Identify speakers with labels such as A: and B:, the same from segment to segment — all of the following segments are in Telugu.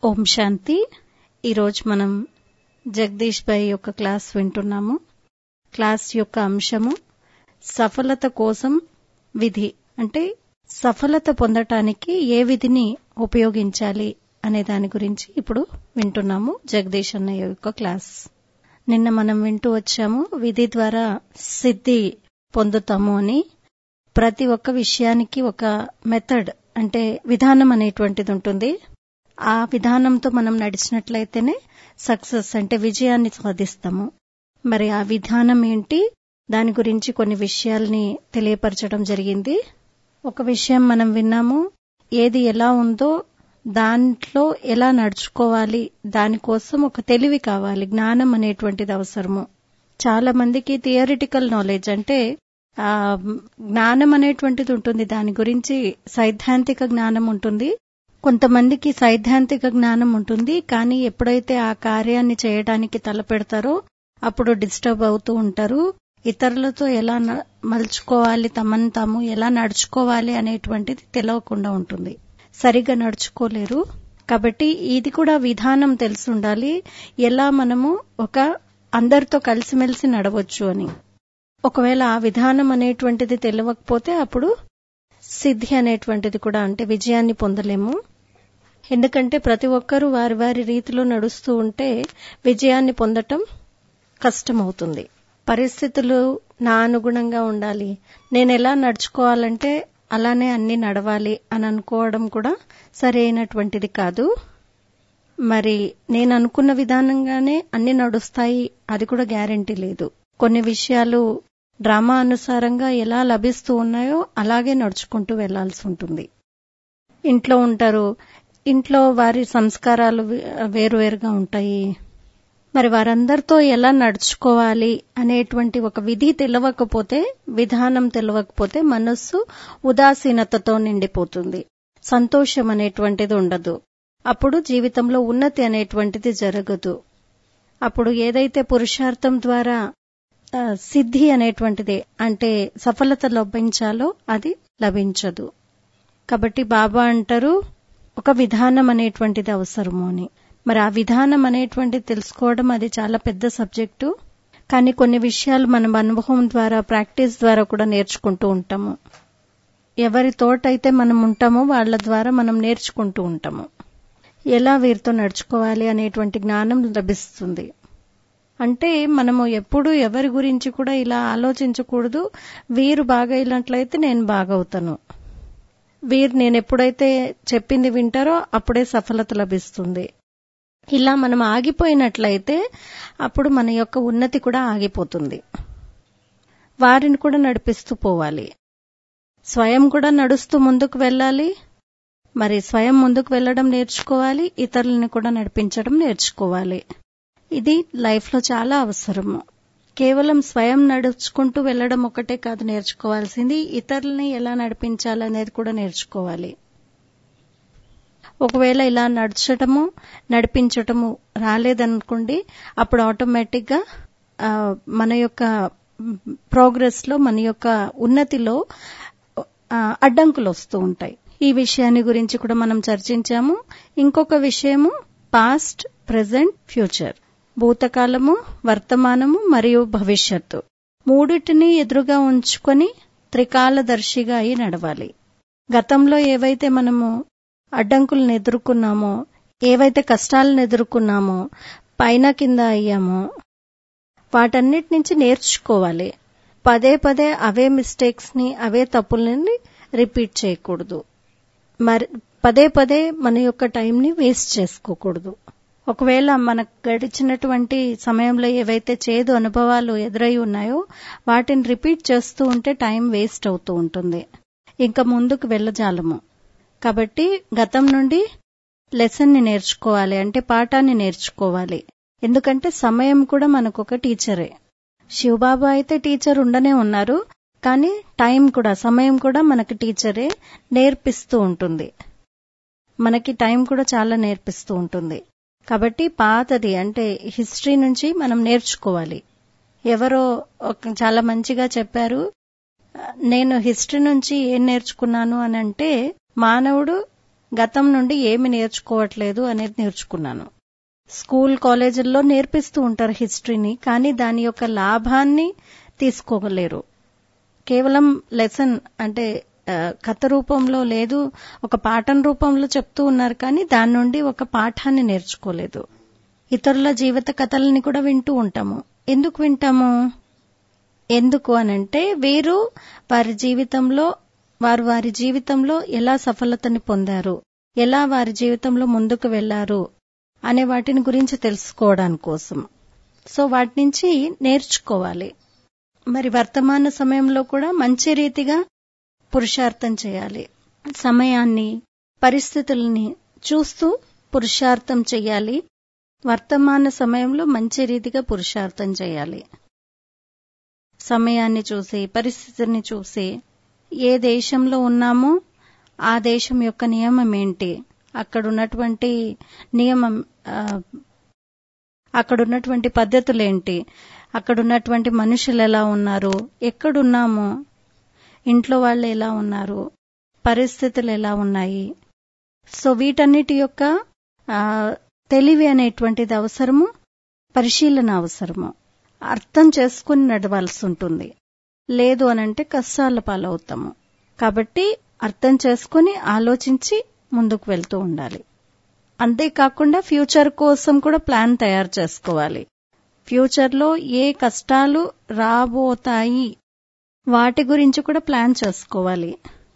A: ఓం శాంతి ఈరోజు మనం జగదీష్ భాయ్ యొక్క క్లాస్ వింటున్నాము క్లాస్ యొక్క అంశము సఫలత కోసం విధి అంటే సఫలత పొందటానికి ఏ విధిని ఉపయోగించాలి అనే దాని గురించి ఇప్పుడు వింటున్నాము జగదీష్ అన్నయ్య యొక్క క్లాస్ నిన్న మనం వింటూ వచ్చాము విధి ద్వారా సిద్ధి పొందుతాము అని ప్రతి ఒక్క విషయానికి ఒక మెథడ్ అంటే విధానం అనేటువంటిది ఉంటుంది ఆ విధానంతో మనం నడిచినట్లయితేనే సక్సెస్ అంటే విజయాన్ని సాధిస్తాము మరి ఆ విధానం ఏంటి దాని గురించి కొన్ని విషయాల్ని తెలియపరచడం జరిగింది ఒక విషయం మనం విన్నాము ఏది ఎలా ఉందో దాంట్లో ఎలా నడుచుకోవాలి దానికోసం ఒక తెలివి కావాలి జ్ఞానం అనేటువంటిది అవసరము చాలా మందికి థియరిటికల్ నాలెడ్జ్ అంటే ఆ జ్ఞానం అనేటువంటిది ఉంటుంది దాని గురించి సైద్ధాంతిక జ్ఞానం ఉంటుంది కొంతమందికి సైద్ధాంతిక జ్ఞానం ఉంటుంది కానీ ఎప్పుడైతే ఆ కార్యాన్ని చేయడానికి తలపెడతారో అప్పుడు డిస్టర్బ్ అవుతూ ఉంటారు ఇతరులతో ఎలా మలుచుకోవాలి తమను తాము ఎలా నడుచుకోవాలి అనేటువంటిది తెలియకుండా ఉంటుంది సరిగా నడుచుకోలేరు కాబట్టి ఇది కూడా విధానం తెలిసి ఉండాలి ఎలా మనము ఒక అందరితో కలిసిమెలిసి నడవచ్చు అని ఒకవేళ ఆ విధానం అనేటువంటిది తెలియకపోతే అప్పుడు సిద్ధి అనేటువంటిది కూడా అంటే విజయాన్ని పొందలేము ఎందుకంటే ప్రతి ఒక్కరూ వారి వారి రీతిలో నడుస్తూ ఉంటే విజయాన్ని పొందటం కష్టమవుతుంది పరిస్థితులు నా అనుగుణంగా ఉండాలి నేను ఎలా నడుచుకోవాలంటే అలానే అన్ని నడవాలి అని అనుకోవడం కూడా సరైనటువంటిది కాదు మరి నేను అనుకున్న విధానంగానే అన్ని నడుస్తాయి అది కూడా గ్యారంటీ లేదు కొన్ని విషయాలు డ్రామా అనుసారంగా ఎలా లభిస్తూ ఉన్నాయో అలాగే నడుచుకుంటూ వెళ్లాల్సి ఉంటుంది ఇంట్లో ఉంటారు ఇంట్లో వారి సంస్కారాలు వేరువేరుగా ఉంటాయి మరి వారందరితో ఎలా నడుచుకోవాలి అనేటువంటి ఒక విధి తెలియకపోతే విధానం తెలియకపోతే మనస్సు ఉదాసీనతతో నిండిపోతుంది సంతోషం అనేటువంటిది ఉండదు అప్పుడు జీవితంలో ఉన్నతి అనేటువంటిది జరగదు అప్పుడు ఏదైతే పురుషార్థం ద్వారా సిద్ధి అనేటువంటిది అంటే సఫలత లభించాలో అది లభించదు కాబట్టి బాబా అంటారు ఒక విధానం అనేటువంటిది అవసరము అని మరి ఆ విధానం అనేటువంటిది తెలుసుకోవడం అది చాలా పెద్ద సబ్జెక్టు కానీ కొన్ని విషయాలు మనం అనుభవం ద్వారా ప్రాక్టీస్ ద్వారా కూడా నేర్చుకుంటూ ఉంటాము ఎవరి తోటైతే మనం ఉంటామో వాళ్ళ ద్వారా మనం నేర్చుకుంటూ ఉంటాము ఎలా వీరితో నడుచుకోవాలి అనేటువంటి జ్ఞానం లభిస్తుంది అంటే మనము ఎప్పుడు ఎవరి గురించి కూడా ఇలా ఆలోచించకూడదు వీరు బాగా అయినట్లయితే నేను బాగవుతాను వీరు నేను ఎప్పుడైతే చెప్పింది వింటారో అప్పుడే సఫలత లభిస్తుంది ఇలా మనం ఆగిపోయినట్లయితే అప్పుడు మన యొక్క ఉన్నతి కూడా ఆగిపోతుంది వారిని కూడా నడిపిస్తూ పోవాలి స్వయం కూడా నడుస్తూ ముందుకు వెళ్ళాలి మరి స్వయం ముందుకు వెళ్ళడం నేర్చుకోవాలి ఇతరులను కూడా నడిపించడం నేర్చుకోవాలి ఇది లైఫ్లో చాలా అవసరము కేవలం స్వయం నడుచుకుంటూ వెళ్ళడం ఒకటే కాదు నేర్చుకోవాల్సింది ఇతరులని ఎలా నడిపించాలనేది కూడా నేర్చుకోవాలి ఒకవేళ ఇలా నడచటము నడిపించటము రాలేదనుకోండి అప్పుడు ఆటోమేటిక్గా మన యొక్క ప్రోగ్రెస్ లో మన యొక్క ఉన్నతిలో అడ్డంకులు వస్తూ ఉంటాయి ఈ విషయాన్ని గురించి కూడా మనం చర్చించాము ఇంకొక విషయము పాస్ట్ ప్రజెంట్ ఫ్యూచర్ భూతకాలము వర్తమానము మరియు భవిష్యత్తు మూడిటిని ఎదురుగా ఉంచుకొని త్రికాలదర్శిగా అయి నడవాలి గతంలో ఏవైతే మనము అడ్డంకులను ఎదుర్కొన్నామో ఏవైతే కష్టాలను ఎదుర్కొన్నామో పైన కింద అయ్యామో వాటన్నిటి నుంచి నేర్చుకోవాలి పదే పదే అవే మిస్టేక్స్ ని అవే తప్పులని రిపీట్ చేయకూడదు మరి పదే పదే మన యొక్క టైంని వేస్ట్ చేసుకోకూడదు ఒకవేళ మనకు గడిచినటువంటి సమయంలో ఏవైతే చేదు అనుభవాలు ఎదురై ఉన్నాయో వాటిని రిపీట్ చేస్తూ ఉంటే టైం వేస్ట్ అవుతూ ఉంటుంది ఇంకా ముందుకు వెళ్ళజాలము కాబట్టి గతం నుండి లెసన్ని నేర్చుకోవాలి అంటే పాఠాన్ని నేర్చుకోవాలి ఎందుకంటే సమయం కూడా మనకు ఒక టీచరే శివబాబా అయితే టీచర్ ఉండనే ఉన్నారు కానీ టైం కూడా సమయం కూడా మనకి టీచరే నేర్పిస్తూ ఉంటుంది మనకి టైం కూడా చాలా నేర్పిస్తూ ఉంటుంది కాబట్టి పాతది అంటే హిస్టరీ నుంచి మనం నేర్చుకోవాలి ఎవరో చాలా మంచిగా చెప్పారు నేను హిస్టరీ నుంచి ఏం నేర్చుకున్నాను అని అంటే మానవుడు గతం నుండి ఏమి నేర్చుకోవట్లేదు అనేది నేర్చుకున్నాను స్కూల్ కాలేజీల్లో నేర్పిస్తూ ఉంటారు హిస్టరీని కానీ దాని యొక్క లాభాన్ని తీసుకోలేరు కేవలం లెసన్ అంటే ఆ, కథ రూపంలో లేదు ఒక పాఠం రూపంలో చెప్తూ ఉన్నారు కానీ దాని నుండి ఒక పాఠాన్ని నేర్చుకోలేదు ఇతరుల జీవిత కథలని కూడా వింటూ ఉంటాము ఎందుకు వింటాము ఎందుకు అనంటే వీరు వారి జీవితంలో వారు వారి జీవితంలో ఎలా సఫలతని పొందారు ఎలా వారి జీవితంలో ముందుకు వెళ్లారు అనే వాటిని గురించి తెలుసుకోవడానికి కోసం సో వాటి నుంచి నేర్చుకోవాలి మరి వర్తమాన సమయంలో కూడా మంచి రీతిగా పురుషార్థం చేయాలి సమయాన్ని పరిస్థితుల్ని చూస్తూ పురుషార్థం చేయాలి వర్తమాన సమయంలో మంచి రీతిగా పురుషార్థం చేయాలి సమయాన్ని చూసి పరిస్థితిని చూసి ఏ దేశంలో ఉన్నామో ఆ దేశం యొక్క నియమం ఏంటి అక్కడ ఉన్నటువంటి నియమం ఆ, అక్కడ ఉన్నటువంటి పద్ధతులేంటి అక్కడ ఉన్నటువంటి మనుషులు ఎలా ఉన్నారు ఎక్కడున్నాము ఇంట్లో వాళ్ళు ఎలా ఉన్నారు పరిస్థితులు ఎలా ఉన్నాయి సో వీటన్నిటి యొక్క ఆ, తెలివి అనేటువంటిది అవసరము పరిశీలన అవసరము అర్థం చేసుకుని నడవాల్సి ఉంటుంది లేదు అనంటే కష్టాల పాలవుతాము కాబట్టి అర్థం చేసుకుని ఆలోచించి ముందుకు వెళ్తూ ఉండాలి అంతేకాకుండా ఫ్యూచర్ కోసం కూడా ప్లాన్ తయారు చేసుకోవాలి ఫ్యూచర్లో ఏ కష్టాలు రాబోతాయి వాటి గురించి కూడా ప్లాన్ చేసుకోవాలి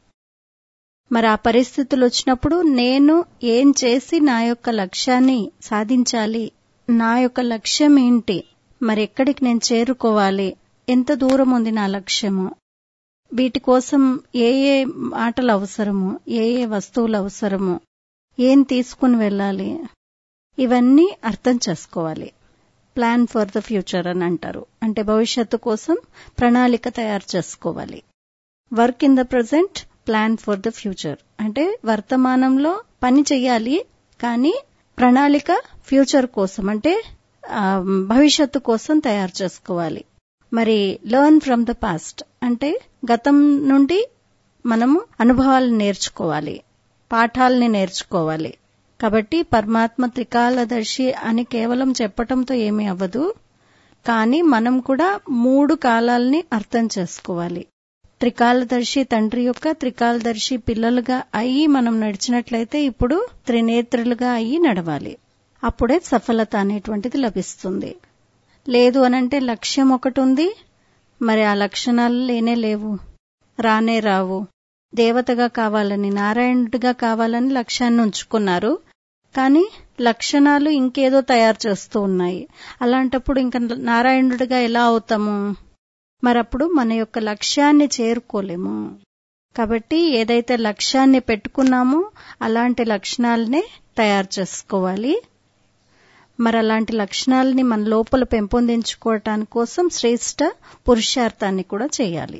A: మరి ఆ పరిస్థితులు వచ్చినప్పుడు నేను ఏం చేసి నా యొక్క లక్ష్యాన్ని సాధించాలి నా యొక్క లక్ష్యం ఏంటి మరి ఎక్కడికి నేను చేరుకోవాలి ఎంత దూరం ఉంది నా లక్ష్యము వీటి కోసం ఏ ఏ ఆటలు అవసరము ఏ ఏ వస్తువులు అవసరము ఏం తీసుకుని వెళ్ళాలి ఇవన్నీ అర్థం చేసుకోవాలి ప్లాన్ ఫర్ ద ఫ్యూచర్ అని అంటారు అంటే భవిష్యత్తు కోసం ప్రణాళిక తయారు చేసుకోవాలి work in the present plan for the future అంటే వర్తమానంలో పని చెయ్యాలి కానీ ప్రణాళిక ఫ్యూచర్ కోసం అంటే ఆ, భవిష్యత్తు కోసం తయారు చేసుకోవాలి మరి లెర్న్ ఫ్రమ్ ద పాస్ట్ అంటే గతం నుండి మనము అనుభవాలు నేర్చుకోవాలి పాఠాలని నేర్చుకోవాలి కాబట్టి పరమాత్మ త్రికాలదర్శి అని కేవలం చెప్పటంతో ఏమీ అవ్వదు కానీ మనం కూడా మూడు కాలాల్ని అర్థం చేసుకోవాలి త్రికాలదర్శి తండ్రి యొక్క త్రికాలదర్శి పిల్లలుగా అయ్యి మనం నడిచినట్లయితే ఇప్పుడు త్రినేత్రులుగా అయ్యి నడవాలి అప్పుడే సఫలత అనేటువంటిది లభిస్తుంది లేదు అనంటే లక్ష్యం ఒకటి ఉంది మరి ఆ లక్షణాలు లేనే లేవు రానే రావు దేవతగా కావాలని నారాయణుడిగా కావాలని లక్ష్యాన్ని ఉంచుకున్నారు కానీ లక్షణాలు ఇంకేదో తయారు చేస్తూ ఉన్నాయి అలాంటప్పుడు ఇంకా నారాయణుడిగా ఎలా అవుతాము మరప్పుడు మన యొక్క లక్ష్యాన్ని చేరుకోలేము కాబట్టి ఏదైతే లక్ష్యాన్ని పెట్టుకున్నామో అలాంటి లక్షణాలనే తయారు చేసుకోవాలి మరి అలాంటి లక్షణాలని మన లోపల పెంపొందించుకోవటానికి కోసం శ్రేష్ట పురుషార్థాన్ని కూడా చేయాలి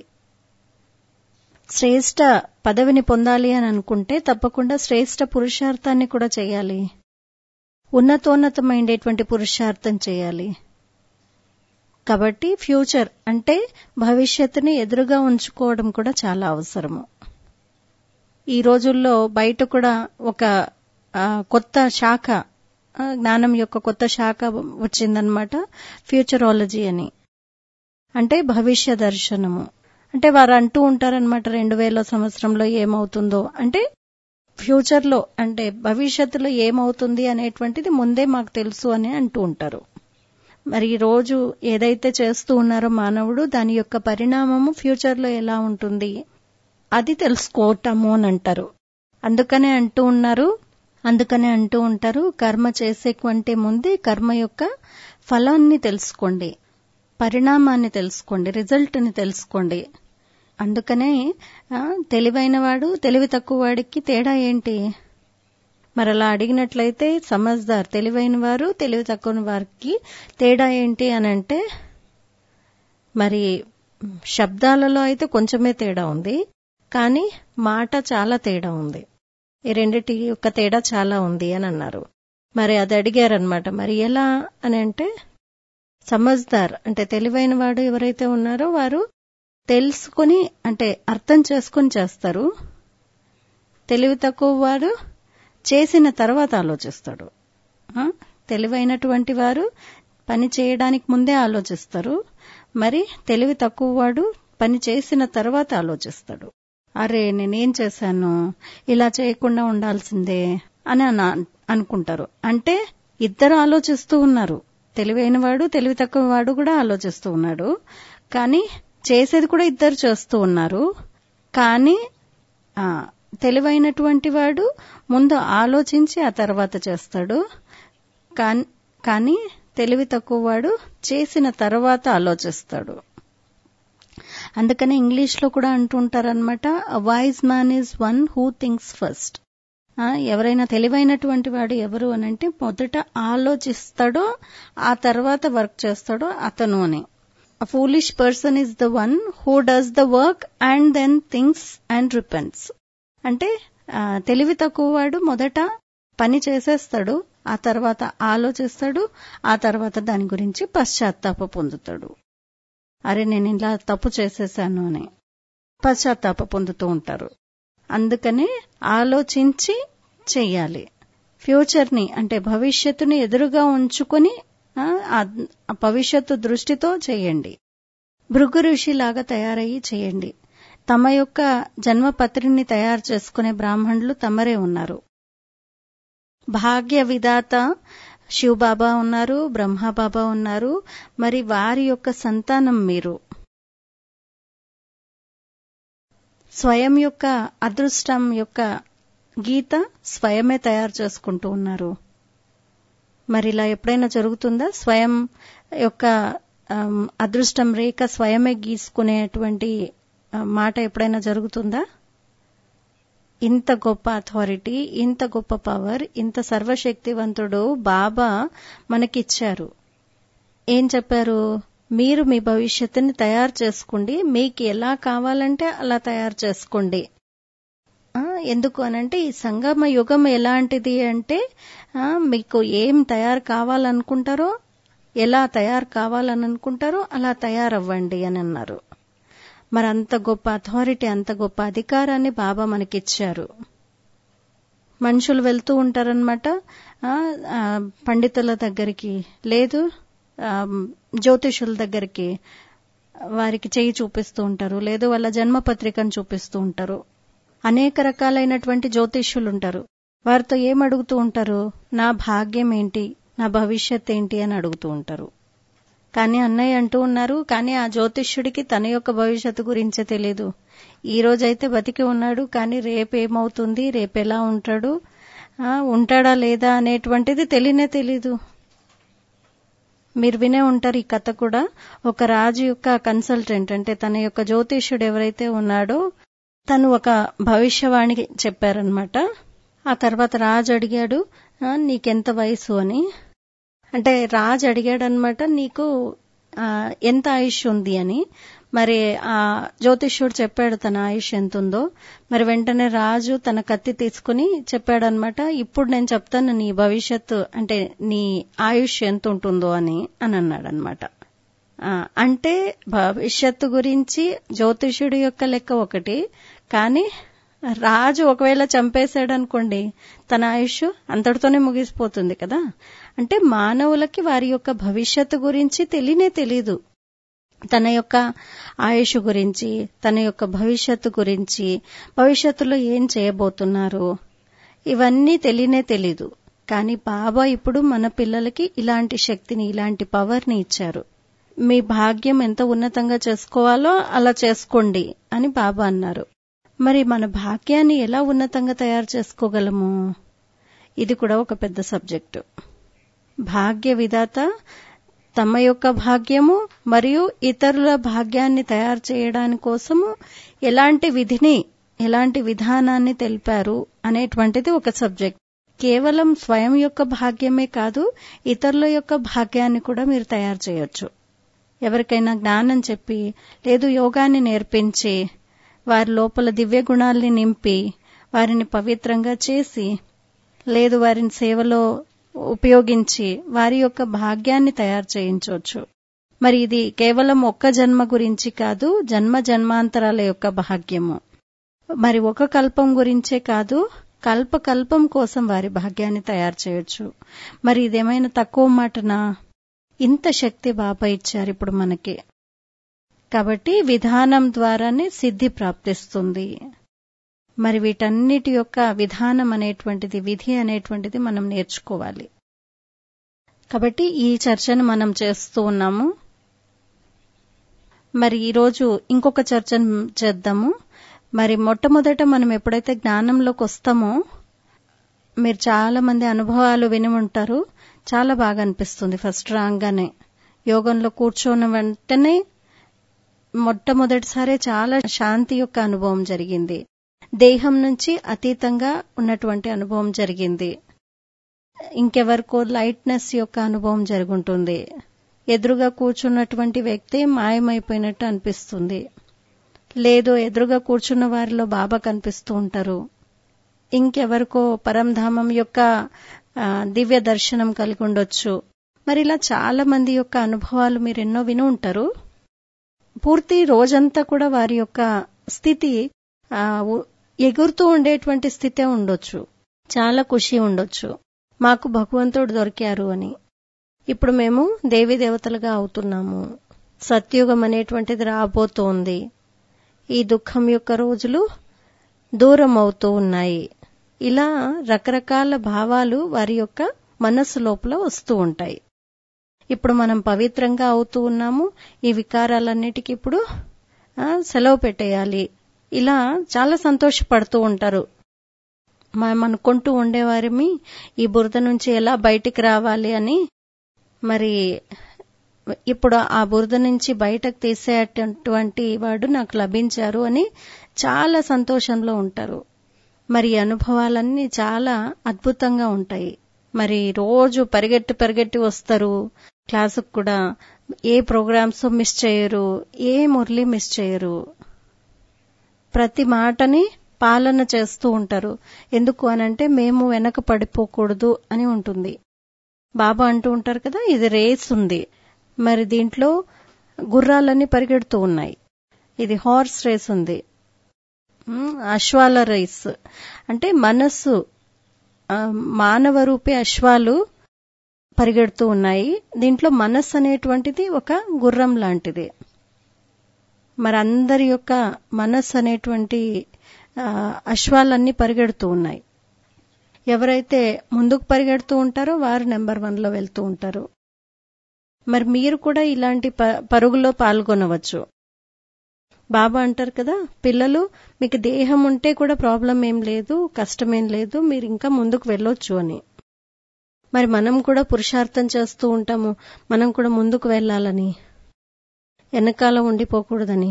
A: శ్రేష్ట పదవిని పొందాలి అని అనుకుంటే తప్పకుండా శ్రేష్ట పురుషార్థాన్ని కూడా చేయాలి ఉన్నతోన్నతమైనటువంటి పురుషార్థం చేయాలి కాబట్టి ఫ్యూచర్ అంటే భవిష్యత్తుని ఎదురుగా ఉంచుకోవడం కూడా చాలా అవసరము ఈ రోజుల్లో బయట కూడా ఒక ఆ, కొత్త శాఖ ఆ, జ్ఞానం యొక్క కొత్త శాఖ వచ్చిందనమాట ఫ్యూచరాలజీ అని అంటే భవిష్య దర్శనము అంటే వారు అంటూ ఉంటారనమాట రెండు వేల సంవత్సరంలో ఏమవుతుందో అంటే ఫ్యూచర్ లో అంటే భవిష్యత్తులో ఏమవుతుంది అనేటువంటిది ముందే మాకు తెలుసు అని అంటూ ఉంటారు మరి ఈ రోజు ఏదైతే చేస్తూ ఉన్నారో మానవుడు దాని యొక్క పరిణామము ఫ్యూచర్ లో ఎలా ఉంటుంది అది తెలుసుకోవటము అని అంటారు అందుకనే అంటూ ఉన్నారు అందుకనే అంటూ ఉంటారు కర్మ చేసే కంటే ముందే కర్మ యొక్క ఫలాన్ని తెలుసుకోండి పరిణామాన్ని తెలుసుకోండి రిజల్ట్ ని తెలుసుకోండి అందుకనే ఆ, తెలివైన వాడు తెలివి తక్కువ వాడికి తేడా ఏంటి మరి అలా అడిగినట్లయితే సమజ్దార్ తెలివైన వారు తెలివి తక్కువ వారికి తేడా ఏంటి అని అంటే మరి శబ్దాలలో అయితే కొంచెమే తేడా ఉంది కానీ మాట చాలా తేడా ఉంది ఈ రెండిటి యొక్క తేడా చాలా ఉంది అని అన్నారు మరి అది అడిగారనమాట మరి ఎలా అని అంటే సమజ్దార్ అంటే తెలివైన వాడు ఎవరైతే ఉన్నారో వారు తెలుసుకుని అంటే అర్థం చేసుకుని చేస్తారు తెలివి తక్కువ వారు చేసిన తర్వాత ఆలోచిస్తాడు ఆ? తెలివైనటువంటి వారు పని చేయడానికి ముందే ఆలోచిస్తారు మరి తెలివి తక్కువ వాడు పని చేసిన తర్వాత ఆలోచిస్తాడు అరే నేనేం చేశాను ఇలా చేయకుండా ఉండాల్సిందే అని అన- అనుకుంటారు అంటే ఇద్దరు ఆలోచిస్తూ ఉన్నారు తెలివైన వాడు తెలివి తక్కువ వాడు కూడా ఆలోచిస్తూ ఉన్నాడు కానీ చేసేది కూడా ఇద్దరు చేస్తూ ఉన్నారు కానీ ఆ, తెలివైనటువంటి వాడు ముందు ఆలోచించి ఆ తర్వాత చేస్తాడు కాన్- కానీ తెలివి తక్కువ వాడు చేసిన తర్వాత ఆలోచిస్తాడు అందుకని ఇంగ్లీష్ లో కూడా అంటుంటారనమాట wise man is one who thinks first ఎవరైనా తెలివైనటువంటి వాడు ఎవరు అని అంటే మొదట ఆలోచిస్తాడో ఆ తర్వాత వర్క్ చేస్తాడో అతను అని foolish person is the one who does the work and then things and repents అంటే ఆ, తెలివి తక్కువ వాడు మొదట పని చేసేస్తాడు ఆ తర్వాత ఆలోచిస్తాడు ఆ తర్వాత దాని గురించి పశ్చాత్తాప పొందుతాడు అరే నేను ఇలా తప్పు చేసేసాను అని పశ్చాత్తాప పొందుతూ ఉంటారు అందుకనే ఆలోచించి చెయ్యాలి ఫ్యూచర్ ని అంటే భవిష్యత్తుని ఎదురుగా ఉంచుకొని ఆ, ఆ- ఆ భవిష్యత్తు దృష్టితో చేయండి భృగు ఋషిలాగా తయారయ్యి చేయండి తమ యొక్క జన్మపత్రిని తయారు చేసుకునే బ్రాహ్మణులు తమరే ఉన్నారు భాగ్య విధాత శివబాబా ఉన్నారు బ్రహ్మబాబా ఉన్నారు మరి వారి యొక్క సంతానం మీరు స్వయం యొక్క అదృష్టం యొక్క గీత స్వయమే తయారు చేసుకుంటూ ఉన్నారు మరి ఇలా ఎప్పుడైనా జరుగుతుందా స్వయం యొక్క ఆమ్, అదృష్టం రేఖ స్వయమే గీసుకునేటువంటి ఆ, మాట ఎప్పుడైనా జరుగుతుందా ఇంత గొప్ప అథారిటీ ఇంత గొప్ప పవర్ ఇంత సర్వశక్తివంతుడు బాబా మనకిచ్చారు ఏం చెప్పారు మీరు మీ భవిష్యత్తుని తయారు చేసుకోండి మీకు ఎలా కావాలంటే అలా తయారు చేసుకోండి ఆ, ఎందుకు అనంటే ఈ సంగమ యుగం ఎలాంటిది అంటే ఆ, మీకు ఏం తయారు కావాలనుకుంటారో ఎలా తయారు కావాలని అనుకుంటారో అలా తయారవ్వండి అని అన్నారు మరి అంత గొప్ప అథారిటీ అంత గొప్ప అధికారాన్ని బాబా మనకిచ్చారు మనుషులు వెళ్తూ ఉంటారనమాట పండితుల దగ్గరికి లేదు ఆ, జ్యోతిషుల దగ్గరికి వారికి చేయి చూపిస్తూ ఉంటారు లేదు వాళ్ళ జన్మపత్రికను చూపిస్తూ ఉంటారు అనేక రకాలైనటువంటి జ్యోతిష్యులు ఉంటారు వారితో ఏం అడుగుతూ ఉంటారు నా భాగ్యం ఏంటి నా భవిష్యత్ ఏంటి అని అడుగుతూ ఉంటారు కానీ అన్నయ్య అంటూ ఉన్నారు కానీ ఆ జ్యోతిష్యుడికి తన యొక్క భవిష్యత్తు గురించే తెలీదు ఈ రోజైతే బతికి ఉన్నాడు కానీ రేపు ఏమవుతుంది రేపు ఎలా ఉంటాడు ఆ, ఉంటాడా లేదా అనేటువంటిది తెలియనే తెలీదు మీరు వినే ఉంటారు ఈ కథ కూడా ఒక రాజు యొక్క కన్సల్టెంట్ అంటే తన యొక్క జ్యోతిష్యుడు ఎవరైతే ఉన్నాడో తను ఒక భవిష్యవాణి చెప్పారనమాట ఆ తర్వాత రాజు అడిగాడు "ఆ, నీకెంత వయసు అని అంటే రాజు అడిగాడనమాట నీకు ఆ, ఎంత ఆయుష్ ఉంది అని మరి ఆ జ్యోతిష్యుడు చెప్పాడు తన ఆయుష్ ఎంత ఉందో మరి వెంటనే రాజు తన కత్తి తీసుకుని చెప్పాడనమాట ఇప్పుడు నేను చెప్తాను నీ భవిష్యత్తు అంటే నీ ఆయుష్ ఎంత ఉంటుందో అని అని అన్నాడనమాట ఆ, అంటే భవిష్యత్తు గురించి జ్యోతిష్యుడి యొక్క లెక్క ఒకటి కానీ రాజు ఒకవేళ చంపేశాడు అనుకోండి తన ఆయుష్ అంతటితోనే ముగిసిపోతుంది కదా అంటే మానవులకి వారి యొక్క భవిష్యత్తు గురించి తెలియనే తెలీదు తన యొక్క ఆయుష్ గురించి తన యొక్క భవిష్యత్తు గురించి భవిష్యత్తులో ఏం చేయబోతున్నారు ఇవన్నీ తెలియనే తెలీదు కానీ బాబా ఇప్పుడు మన పిల్లలకి ఇలాంటి శక్తిని ఇలాంటి పవర్ని ఇచ్చారు మీ భాగ్యం ఎంత ఉన్నతంగా చేసుకోవాలో అలా చేసుకోండి అని బాబా అన్నారు మరి మన భాగ్యాన్ని ఎలా ఉన్నతంగా తయారు చేసుకోగలము ఇది కూడా ఒక పెద్ద సబ్జెక్టు భాగ్య విధాత తమ యొక్క భాగ్యము మరియు ఇతరుల భాగ్యాన్ని తయారు చేయడానికి కోసము ఎలాంటి విధిని ఎలాంటి విధానాన్ని తెలిపారు అనేటువంటిది ఒక సబ్జెక్ట్ కేవలం స్వయం యొక్క భాగ్యమే కాదు ఇతరుల యొక్క భాగ్యాన్ని కూడా మీరు తయారు చేయొచ్చు ఎవరికైనా జ్ఞానం చెప్పి లేదు యోగాన్ని నేర్పించి వారి లోపల దివ్య గుణాల్ని నింపి వారిని పవిత్రంగా చేసి లేదు వారిని సేవలో ఉపయోగించి వారి యొక్క భాగ్యాన్ని తయారు చేయించవచ్చు మరి ఇది కేవలం ఒక్క జన్మ గురించి కాదు జన్మ జన్మాంతరాల యొక్క భాగ్యము మరి ఒక కల్పం గురించే కాదు కల్పకల్పం కోసం వారి భాగ్యాన్ని తయారు చేయొచ్చు మరి ఇదేమైనా తక్కువ మాటనా ఇంత శక్తి బాబా ఇచ్చారు ఇప్పుడు మనకి కాబట్టి విధానం ద్వారానే సిద్ధి ప్రాప్తిస్తుంది మరి వీటన్నిటి యొక్క విధానం అనేటువంటిది విధి అనేటువంటిది మనం నేర్చుకోవాలి కాబట్టి ఈ చర్చను మనం చేస్తూ ఉన్నాము మరి ఈరోజు ఇంకొక చర్చను చేద్దాము మరి మొట్టమొదట మనం ఎప్పుడైతే జ్ఞానంలోకి వస్తామో మీరు చాలా మంది అనుభవాలు విని ఉంటారు చాలా బాగా అనిపిస్తుంది ఫస్ట్ రాగానే యోగంలో కూర్చోన్న వెంటనే మొట్టమొదటిసారి చాలా శాంతి యొక్క అనుభవం జరిగింది దేహం నుంచి అతీతంగా ఉన్నటువంటి అనుభవం జరిగింది ఇంకెవరికో లైట్నెస్ యొక్క అనుభవం జరుగుంటుంది ఎదురుగా కూర్చున్నటువంటి వ్యక్తి మాయమైపోయినట్టు అనిపిస్తుంది లేదు ఎదురుగా కూర్చున్న వారిలో బాబా కనిపిస్తూ ఉంటారు ఇంకెవరికో పరంధామం యొక్క దివ్య దర్శనం కలిగి ఉండొచ్చు మరి ఇలా చాలా మంది యొక్క అనుభవాలు మీరు ఎన్నో విని ఉంటారు పూర్తి రోజంతా కూడా వారి యొక్క స్థితి ఎగురుతూ ఉండేటువంటి స్థితే ఉండొచ్చు చాలా ఖుషి ఉండొచ్చు మాకు భగవంతుడు దొరికారు అని ఇప్పుడు మేము దేవీ దేవతలుగా అవుతున్నాము సత్యుగం అనేటువంటిది రాబోతోంది ఈ దుఃఖం యొక్క రోజులు దూరం అవుతూ ఉన్నాయి ఇలా రకరకాల భావాలు వారి యొక్క మనస్సు లోపల వస్తూ ఉంటాయి ఇప్పుడు మనం పవిత్రంగా అవుతూ ఉన్నాము ఈ వికారాలన్నిటికీ ఇప్పుడు సెలవు పెట్టేయాలి ఇలా చాలా సంతోషపడుతూ ఉంటారు మనం అనుకుంటూ ఉండేవారిమి ఈ బురద నుంచి ఎలా బయటికి రావాలి అని మరి ఇప్పుడు ఆ బురద నుంచి బయటకు తీసేటటువంటి వాడు నాకు లభించారు అని చాలా సంతోషంలో ఉంటారు మరి అనుభవాలన్నీ చాలా అద్భుతంగా ఉంటాయి మరి రోజు పరిగెట్టి పరిగెట్టి వస్తారు క్లాసుకు కూడా ఏ ప్రోగ్రామ్స్ మిస్ చేయరు ఏ మురళి మిస్ చేయరు ప్రతి మాటని పాలన చేస్తూ ఉంటారు ఎందుకు అనంటే మేము వెనక పడిపోకూడదు అని ఉంటుంది బాబా అంటూ ఉంటారు కదా ఇది రేస్ ఉంది మరి దీంట్లో గుర్రాలన్నీ పరిగెడుతూ ఉన్నాయి ఇది హార్స్ రేస్ ఉంది అశ్వాల రేస్ అంటే మనస్సు మానవ రూపే అశ్వాలు పరిగెడుతూ ఉన్నాయి దీంట్లో మనస్సు అనేటువంటిది ఒక గుర్రం లాంటిది మరి అందరి యొక్క మనస్సు అనేటువంటి అశ్వాలన్నీ పరిగెడుతూ ఉన్నాయి ఎవరైతే ముందుకు పరిగెడుతూ ఉంటారో వారు నెంబర్ వన్లో వెళ్తూ ఉంటారు మరి మీరు కూడా ఇలాంటి పరుగులో పాల్గొనవచ్చు బాబా అంటారు కదా పిల్లలు మీకు దేహం ఉంటే కూడా ప్రాబ్లం ఏం లేదు కష్టమేం లేదు మీరు ఇంకా ముందుకు వెళ్ళొచ్చు అని మరి మనం కూడా పురుషార్థం చేస్తూ ఉంటాము మనం కూడా ముందుకు వెళ్ళాలని వెనకాల ఉండిపోకూడదని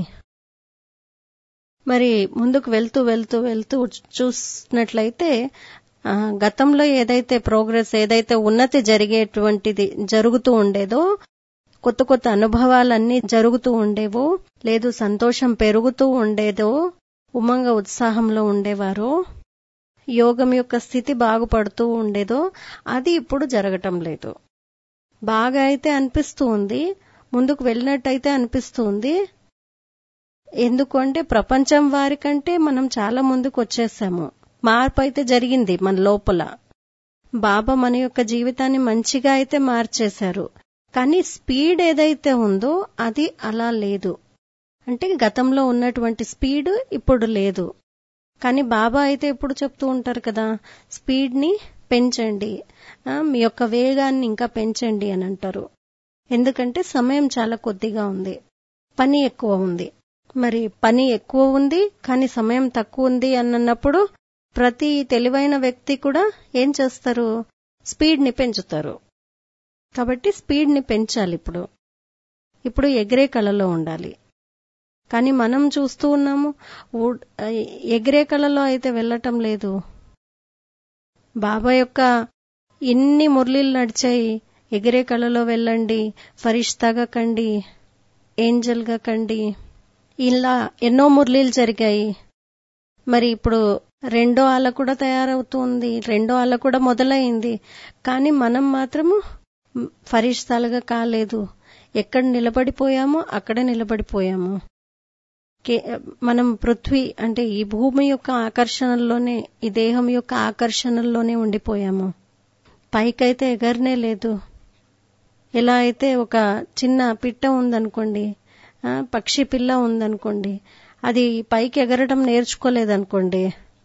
A: మరి ముందుకు వెళ్తూ వెళ్తూ వెళ్తూ చూసినట్లయితే గతంలో ఏదైతే ప్రోగ్రెస్ ఏదైతే ఉన్నతి జరిగేటువంటిది జరుగుతూ ఉండేదో కొత్త కొత్త అనుభవాలన్నీ జరుగుతూ ఉండేవో లేదు సంతోషం పెరుగుతూ ఉండేదో ఉమంగ ఉత్సాహంలో ఉండేవారో యోగం యొక్క స్థితి బాగుపడుతూ ఉండేదో అది ఇప్పుడు జరగటం లేదు బాగా అయితే అనిపిస్తూ ఉంది ముందుకు వెళ్ళినట్టయితే అనిపిస్తూ ఉంది ఎందుకు అంటే ప్రపంచం వారికంటే మనం చాలా ముందుకు వచ్చేసాము మార్పు అయితే జరిగింది మన లోపల బాబా మన యొక్క జీవితాన్ని మంచిగా అయితే మార్చేశారు కానీ స్పీడ్ ఏదైతే ఉందో అది అలా లేదు అంటే గతంలో ఉన్నటువంటి స్పీడ్ ఇప్పుడు లేదు కానీ బాబా అయితే ఎప్పుడు చెప్తూ ఉంటారు కదా స్పీడ్ని పెంచండి మీ యొక్క వేగాన్ని ఇంకా పెంచండి అని అంటారు ఎందుకంటే సమయం చాలా కొద్దిగా ఉంది పని ఎక్కువ ఉంది మరి పని ఎక్కువ ఉంది కానీ సమయం తక్కువ ఉంది అన్నప్పుడు ప్రతి తెలివైన వ్యక్తి కూడా ఏం చేస్తారు స్పీడ్ని పెంచుతారు కాబట్టి స్పీడ్ని పెంచాలి ఇప్పుడు ఇప్పుడు ఎగిరే కళలో ఉండాలి కానీ మనం చూస్తూ ఉన్నాము ఎగిరే కళలో అయితే వెళ్ళటం లేదు బాబా యొక్క ఇన్ని మురళీలు నడిచాయి ఎగిరే కళలో వెళ్ళండి ఫరిష్తాగా కండి ఏంజల్గా కండి ఇలా ఎన్నో మురళీలు జరిగాయి మరి ఇప్పుడు రెండో అల కూడా తయారవుతుంది రెండో అల కూడా మొదలైంది కానీ మనం మాత్రము ఫరిష్తాలుగా కాలేదు ఎక్కడ నిలబడిపోయామో అక్కడే నిలబడిపోయాము కే- మనం పృథ్వీ అంటే ఈ భూమి యొక్క ఆకర్షణలోనే ఈ దేహం యొక్క ఆకర్షణలోనే ఉండిపోయాము పైకైతే ఎగరనే లేదు ఎలా అయితే ఒక చిన్న పిట్ట ఉందనుకోండి ఆ, పక్షి పిల్ల ఉందనుకోండి అది పైకి ఎగరడం నేర్చుకోలేదనుకోండి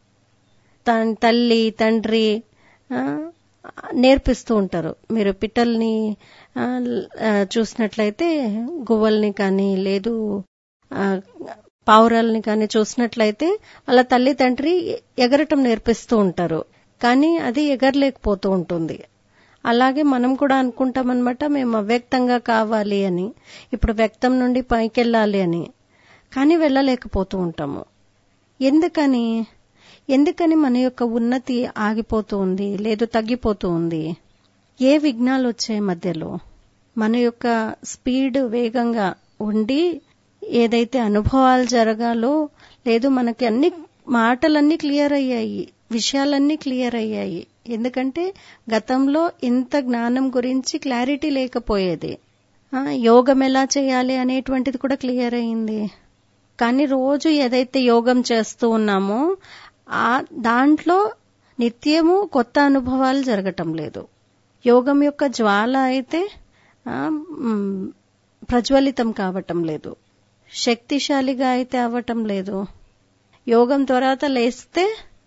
A: తన తల్లి తండ్రి ఆ, నేర్పిస్తూ ఉంటారు మీరు పిట్టల్ని ఆ, ఆ, చూసినట్లయితే గువ్వల్ని కానీ లేదు ఆ, పావురాల్ని కానీ చూసినట్లయితే వాళ్ళ తల్లి తండ్రి ఎగరటం నేర్పిస్తూ ఉంటారు కానీ అది ఎగరలేకపోతూ ఉంటుంది అలాగే మనం కూడా అనుకుంటాం అనమాట మేము అవ్యక్తంగా కావాలి అని ఇప్పుడు వ్యక్తం నుండి పైకెళ్ళాలి అని కానీ వెళ్ళలేకపోతూ ఉంటాము ఎందుకని ఎందుకని మన యొక్క ఉన్నతి ఆగిపోతూ ఉంది లేదు తగ్గిపోతూ ఉంది ఏ విఘ్నాలు వచ్చాయి మధ్యలో మన యొక్క స్పీడ్ వేగంగా ఉండి ఏదైతే అనుభవాలు జరగాలో లేదు మనకి అన్ని మాటలన్నీ క్లియర్ అయ్యాయి విషయాలన్నీ క్లియర్ అయ్యాయి ఎందుకంటే గతంలో ఇంత జ్ఞానం గురించి క్లారిటీ లేకపోయేది ఆ, యోగం ఎలా చేయాలి అనేటువంటిది కూడా క్లియర్ అయింది కానీ రోజు ఏదైతే యోగం చేస్తూ ఉన్నామో ఆ దాంట్లో నిత్యము కొత్త అనుభవాలు జరగటం లేదు యోగం యొక్క జ్వాల అయితే ఆ, మ్, ప్రజ్వలితం కావటం లేదు శక్తిశాలిగా అయితే అవ్వటం లేదు యోగం తర్వాత లేస్తే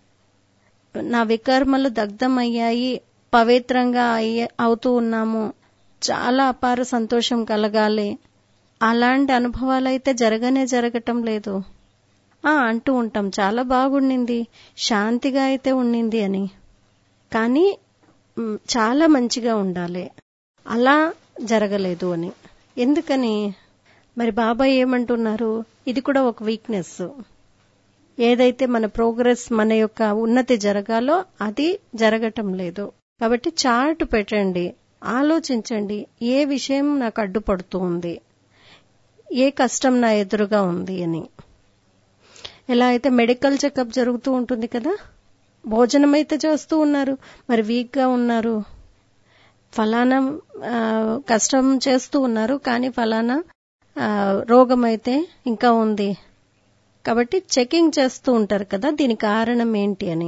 A: నా వికర్మలు దగ్ధమయ్యాయి పవిత్రంగా అయ్యే అవుతూ ఉన్నాము చాలా అపార సంతోషం కలగాలి అలాంటి అనుభవాలు అయితే జరగనే జరగటం లేదు ఆ అంటూ ఉంటాం చాలా బాగుండింది శాంతిగా అయితే ఉండింది అని కానీ మ్, చాలా మంచిగా ఉండాలి అలా జరగలేదు అని ఎందుకని మరి బాబాయ్ ఏమంటున్నారు ఇది కూడా ఒక వీక్నెస్ ఏదైతే మన ప్రోగ్రెస్ మన యొక్క ఉన్నతి జరగాలో అది జరగటం లేదు కాబట్టి చార్ట్ పెట్టండి ఆలోచించండి ఏ విషయం నాకు అడ్డుపడుతూ ఉంది ఏ కష్టం నా ఎదురుగా ఉంది అని ఎలా అయితే మెడికల్ చెకప్ జరుగుతూ ఉంటుంది కదా భోజనం అయితే చేస్తూ ఉన్నారు మరి వీక్ గా ఉన్నారు ఫలానా ఆ, కష్టం చేస్తూ ఉన్నారు కానీ ఫలానా ఆ, రోగం అయితే ఇంకా ఉంది కాబట్టి చెకింగ్ చేస్తూ ఉంటారు కదా దీని కారణం ఏంటి అని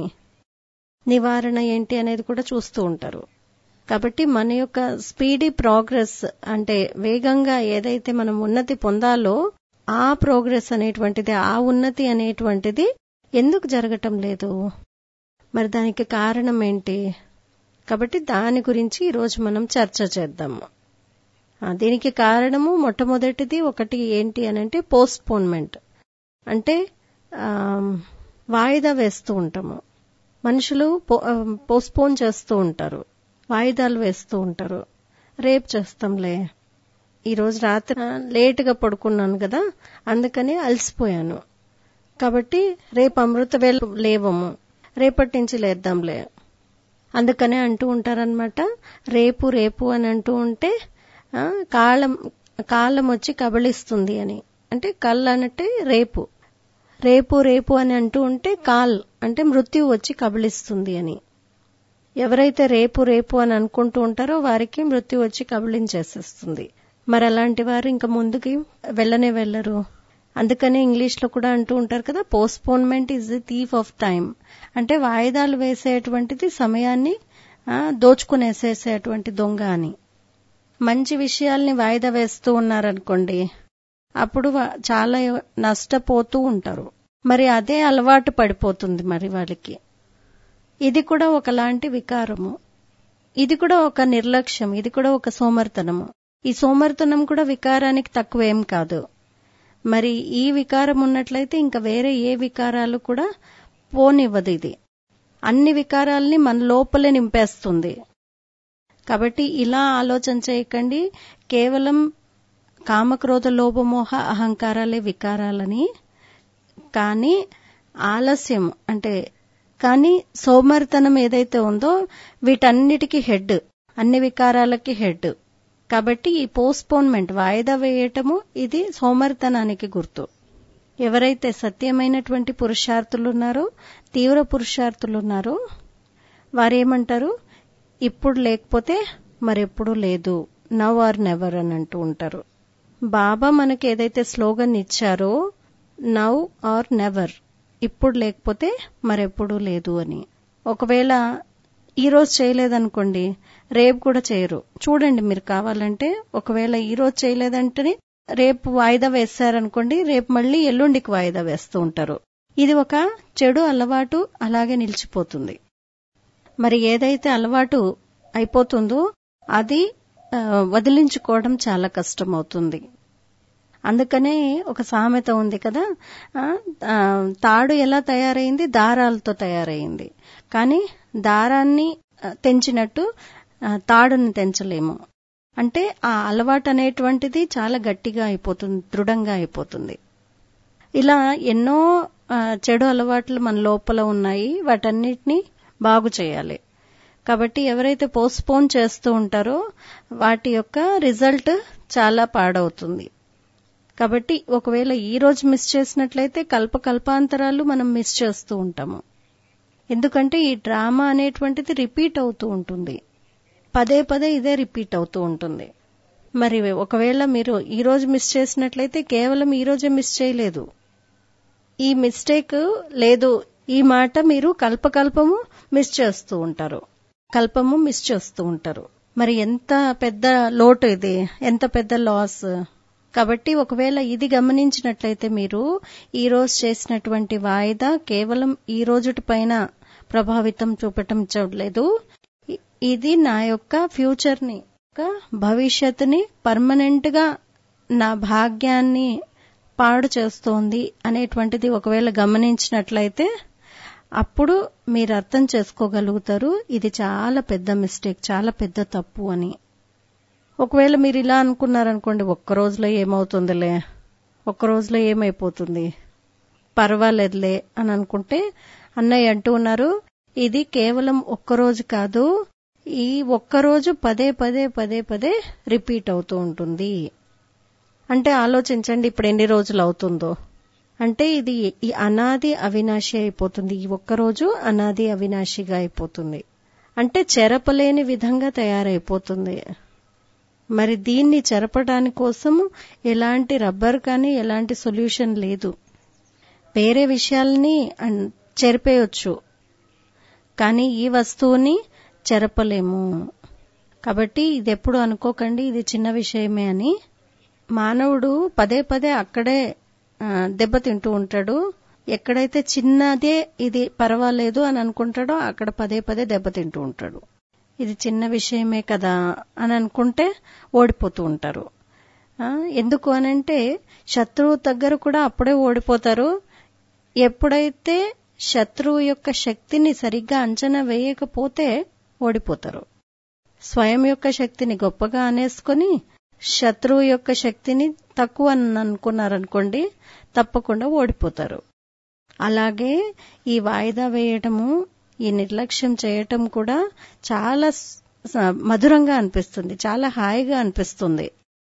A: నివారణ ఏంటి అనేది కూడా చూస్తూ ఉంటారు కాబట్టి మన యొక్క స్పీడీ ప్రోగ్రెస్ అంటే వేగంగా ఏదైతే మనం ఉన్నతి పొందాలో ఆ ప్రోగ్రెస్ అనేటువంటిది ఆ ఉన్నతి అనేటువంటిది ఎందుకు జరగటం లేదు మరి దానికి కారణం ఏంటి కాబట్టి దాని గురించి ఈరోజు మనం చర్చ చేద్దాము ఆ, దీనికి కారణము మొట్టమొదటిది ఒకటి ఏంటి అని అంటే పోస్ట్పోన్మెంట్ అంటే ఆ, వాయిదా వేస్తూ ఉంటాము మనుషులు పోస్ట్పోన్ చేస్తూ ఉంటారు వాయిదాలు వేస్తూ ఉంటారు రేపు చేస్తాంలే ఈ రోజు రాత్రి ఆ, లేటుగా పడుకున్నాను కదా అందుకని అలసిపోయాను కాబట్టి రేపు అమృత వేళ లేవము రేపటి నుంచి లేద్దాంలే అందుకనే అంటూ ఉంటారనమాట రేపు రేపు అని అంటూ ఉంటే ఆ, కాలం కాలం వచ్చి కబళిస్తుంది అని అంటే కల్ అంటే రేపు రేపు రేపు అని అంటూ ఉంటే కాల్ అంటే మృత్యు వచ్చి కబళిస్తుంది అని ఎవరైతే రేపు రేపు అని అనుకుంటూ ఉంటారో వారికి మృత్యు వచ్చి కబళించేసేస్తుంది మరి అలాంటి వారు ఇంకా ముందుకి వెళ్ళనే వెళ్ళరు అందుకనే ఇంగ్లీష్ లో కూడా అంటూ ఉంటారు కదా postponement is the thief of time అంటే వాయిదాలు వేసేటువంటిది సమయాన్ని ఆ, దోచుకునేసేసేటువంటి దొంగ అని మంచి విషయాల్ని వాయిదా వేస్తూ ఉన్నారనుకోండి అప్పుడు వా- చాలా నష్టపోతూ ఉంటారు మరి అదే అలవాటు పడిపోతుంది మరి వాళ్ళకి ఇది కూడా ఒకలాంటి వికారము ఇది కూడా ఒక నిర్లక్ష్యం ఇది కూడా ఒక సోమర్తనము ఈ సోమర్తనం కూడా వికారానికి తక్కువేం కాదు మరి ఈ వికారం ఉన్నట్లయితే ఇంకా వేరే ఏ వికారాలు కూడా పోనివ్వదు ఇది అన్ని వికారాల్ని మన లోపలే నింపేస్తుంది కాబట్టి ఇలా ఆలోచన చేయకండి కేవలం కామక్రోధ లోభమోహ అహంకారాలే వికారాలని కానీ ఆలస్యం అంటే కానీ సోమరితనం ఏదైతే ఉందో వీటన్నిటికీ హెడ్ అన్ని వికారాలకి హెడ్ కాబట్టి ఈ పోస్ట్పోన్మెంట్ వాయిదా వేయటము ఇది సోమరితనానికి గుర్తు ఎవరైతే సత్యమైనటువంటి పురుషార్థులు ఉన్నారో తీవ్ర పురుషార్థులు ఉన్నారో వారేమంటారు ఇప్పుడు లేకపోతే మరెప్పుడు లేదు నవ్ ఆర్ నెవర్ అని అంటూ ఉంటారు బాబా మనకి ఏదైతే స్లోగన్ ఇచ్చారో నౌ ఆర్ నెవర్ ఇప్పుడు లేకపోతే మరెప్పుడు లేదు అని ఒకవేళ ఈ రోజు చేయలేదనుకోండి రేపు కూడా చేయరు చూడండి మీరు కావాలంటే ఒకవేళ ఈ రోజు చేయలేదంటే రేపు వాయిదా వేస్తారనుకోండి రేపు మళ్ళీ ఎల్లుండికి వాయిదా వేస్తూ ఉంటారు ఇది ఒక చెడు అలవాటు అలాగే నిలిచిపోతుంది మరి ఏదైతే అలవాటు అయిపోతుందో అది ఆ, వదిలించుకోవడం చాలా కష్టం అవుతుంది అందుకనే ఒక సామెత ఉంది కదా ఆ, ఆ, తాడు ఎలా తయారైంది దారాలతో తయారైంది కానీ దారాన్ని ఆ, తెంచినట్టు ఆ, తాడుని తెంచలేము అంటే ఆ అలవాటు అనేటువంటిది చాలా గట్టిగా అయిపోతుంది దృఢంగా అయిపోతుంది ఇలా ఎన్నో ఆ, చెడు అలవాట్లు మన లోపల ఉన్నాయి వాటన్నిటిని బాగు చేయాలి కాబట్టి ఎవరైతే పోస్ట్పోన్ చేస్తూ ఉంటారో వాటి యొక్క రిజల్ట్ చాలా పాడవుతుంది కాబట్టి ఒకవేళ ఈ రోజు మిస్ చేసినట్లయితే కల్ప కల్పాంతరాలు మనం మిస్ చేస్తూ ఉంటాము ఎందుకంటే ఈ డ్రామా అనేటువంటిది రిపీట్ అవుతూ ఉంటుంది పదే పదే ఇదే రిపీట్ అవుతూ ఉంటుంది మరి ఒకవేళ మీరు ఈ రోజు మిస్ చేసినట్లయితే కేవలం ఈ రోజే మిస్ చేయలేదు ఈ మిస్టేక్ లేదు ఈ మాట మీరు కల్పకల్పము మిస్ చేస్తూ ఉంటారు కల్పము మిస్ చేస్తూ ఉంటారు మరి ఎంత పెద్ద లోటు ఇది ఎంత పెద్ద లాస్ కాబట్టి ఒకవేళ ఇది గమనించినట్లయితే మీరు ఈ రోజు చేసినటువంటి వాయిదా కేవలం ఈ రోజుటి పైన ప్రభావితం చూపటం చూడలేదు ఇ- ఇది నా యొక్క ఫ్యూచర్ ని యొక్క భవిష్యత్తుని పర్మనెంట్ గా నా భాగ్యాన్ని పాడు చేస్తోంది అనేటువంటిది ఒకవేళ గమనించినట్లయితే అప్పుడు మీరు అర్థం చేసుకోగలుగుతారు ఇది చాలా పెద్ద మిస్టేక్ చాలా పెద్ద తప్పు అని ఒకవేళ మీరు ఇలా అనుకున్నారనుకోండి ఒక్క రోజులో ఏమవుతుందిలే ఒక్క రోజులో ఏమైపోతుంది పర్వాలేదులే అని అనుకుంటే అన్నయ్య అంటూ ఉన్నారు ఇది కేవలం ఒక్క రోజు కాదు ఈ ఒక్క రోజు పదే పదే పదే పదే రిపీట్ అవుతూ ఉంటుంది అంటే ఆలోచించండి ఇప్పుడు ఎన్ని రోజులు అవుతుందో అంటే ఇది ఈ అనాది అవినాశి అయిపోతుంది ఈ ఒక్క రోజు అనాది అవినాశిగా అయిపోతుంది అంటే చెరపలేని విధంగా తయారైపోతుంది మరి దీన్ని చెరపడానికి కోసం ఎలాంటి రబ్బర్ కానీ ఎలాంటి సొల్యూషన్ లేదు వేరే విషయాల్ని అన్- చెరిపేయొచ్చు కానీ ఈ వస్తువుని చెరపలేము కాబట్టి ఇది ఎప్పుడు అనుకోకండి ఇది చిన్న విషయమే అని మానవుడు పదే పదే అక్కడే ఆ, దెబ్బతింటూ ఉంటాడు ఎక్కడైతే చిన్నదే ఇది పర్వాలేదు అని అనుకుంటాడో అక్కడ పదే పదే దెబ్బతింటూ ఉంటాడు ఇది చిన్న విషయమే కదా అని అనుకుంటే ఓడిపోతూ ఉంటారు ఆ, ఎందుకు అనంటే శత్రువు దగ్గర కూడా అప్పుడే ఓడిపోతారు ఎప్పుడైతే శత్రువు యొక్క శక్తిని సరిగ్గా అంచనా వేయకపోతే ఓడిపోతారు స్వయం యొక్క శక్తిని గొప్పగా అనేసుకొని శత్రువు యొక్క శక్తిని తక్కువ అని అనుకున్నారనుకోండి తప్పకుండా ఓడిపోతారు అలాగే ఈ వాయిదా వేయటము ఈ నిర్లక్ష్యం చేయటం కూడా చాలా స- మధురంగా అనిపిస్తుంది చాలా హాయిగా అనిపిస్తుంది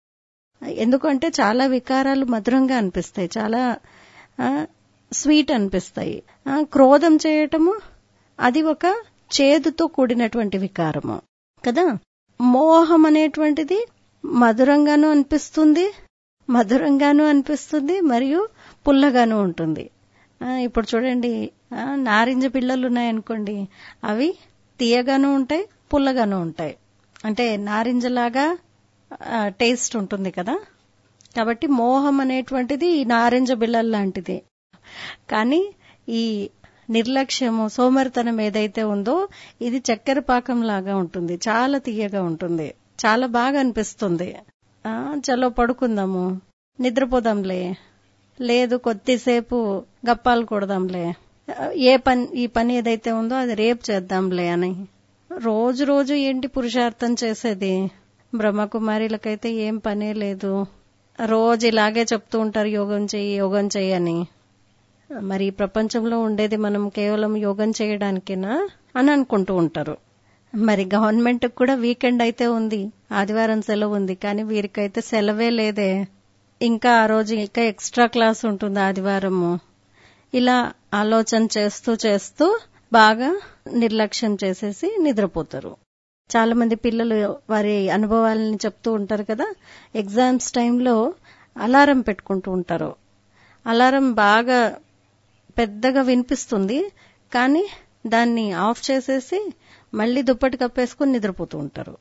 A: ఎందుకంటే చాలా వికారాలు మధురంగా అనిపిస్తాయి చాలా ఆ, స్వీట్ అనిపిస్తాయి ఆ, క్రోధం చేయటము అది ఒక చేదుతో కూడినటువంటి వికారము కదా మోహం అనేటువంటిది మధురంగానూ అనిపిస్తుంది మధురంగానూ అనిపిస్తుంది మరియు పుల్లగాను ఉంటుంది ఆ, ఇప్పుడు చూడండి ఆ, నారింజ పిల్లలు ఉన్నాయనుకోండి అవి తీయగాను ఉంటాయి పుల్లగాను ఉంటాయి అంటే నారింజలాగా ఆ, టేస్ట్ ఉంటుంది కదా కాబట్టి మోహం అనేటువంటిది ఈ నారింజ బిళ్ళల లాంటిది కానీ ఈ నిర్లక్ష్యము సోమరితనం ఏదైతే ఉందో ఇది చక్కెర పాకం లాగా ఉంటుంది చాలా తీయగా ఉంటుంది చాలా బాగా అనిపిస్తుంది ఆ, చలో పడుకుందాము నిద్రపోదాంలే లేదు కొద్దిసేపు గప్పాలు కొడదాంలే ఆ, ఏ పని ఈ పని ఏదైతే ఉందో అది రేపు చేద్దాంలే అని రోజు రోజు ఏంటి పురుషార్థం చేసేది బ్రహ్మకుమారిలకైతే ఏం పనే లేదు రోజు ఇలాగే చెప్తూ ఉంటారు యోగం చెయ్యి యోగం చెయ్యి అని మరి ఈ ప్రపంచంలో ఉండేది మనం కేవలం యోగం చేయడానికేనా అని అనుకుంటూ ఉంటారు మరి గవర్నమెంట్ కూడా వీకెండ్ అయితే ఉంది ఆదివారం సెలవు ఉంది కానీ వీరికైతే సెలవే లేదే ఇంకా ఆ రోజు ఇంకా ఎక్స్ట్రా క్లాస్ ఉంటుంది ఆదివారము ఇలా ఆలోచన చేస్తూ చేస్తూ బాగా నిర్లక్ష్యం చేసేసి నిద్రపోతారు చాలా మంది పిల్లలు వారి అనుభవాలని చెప్తూ ఉంటారు కదా ఎగ్జామ్స్ టైంలో అలారం పెట్టుకుంటూ ఉంటారు అలారం బాగా పెద్దగా వినిపిస్తుంది కానీ దాన్ని ఆఫ్ చేసేసి మళ్ళీ దుప్పటి కప్పేసుకుని నిద్రపోతూ ఉంటారు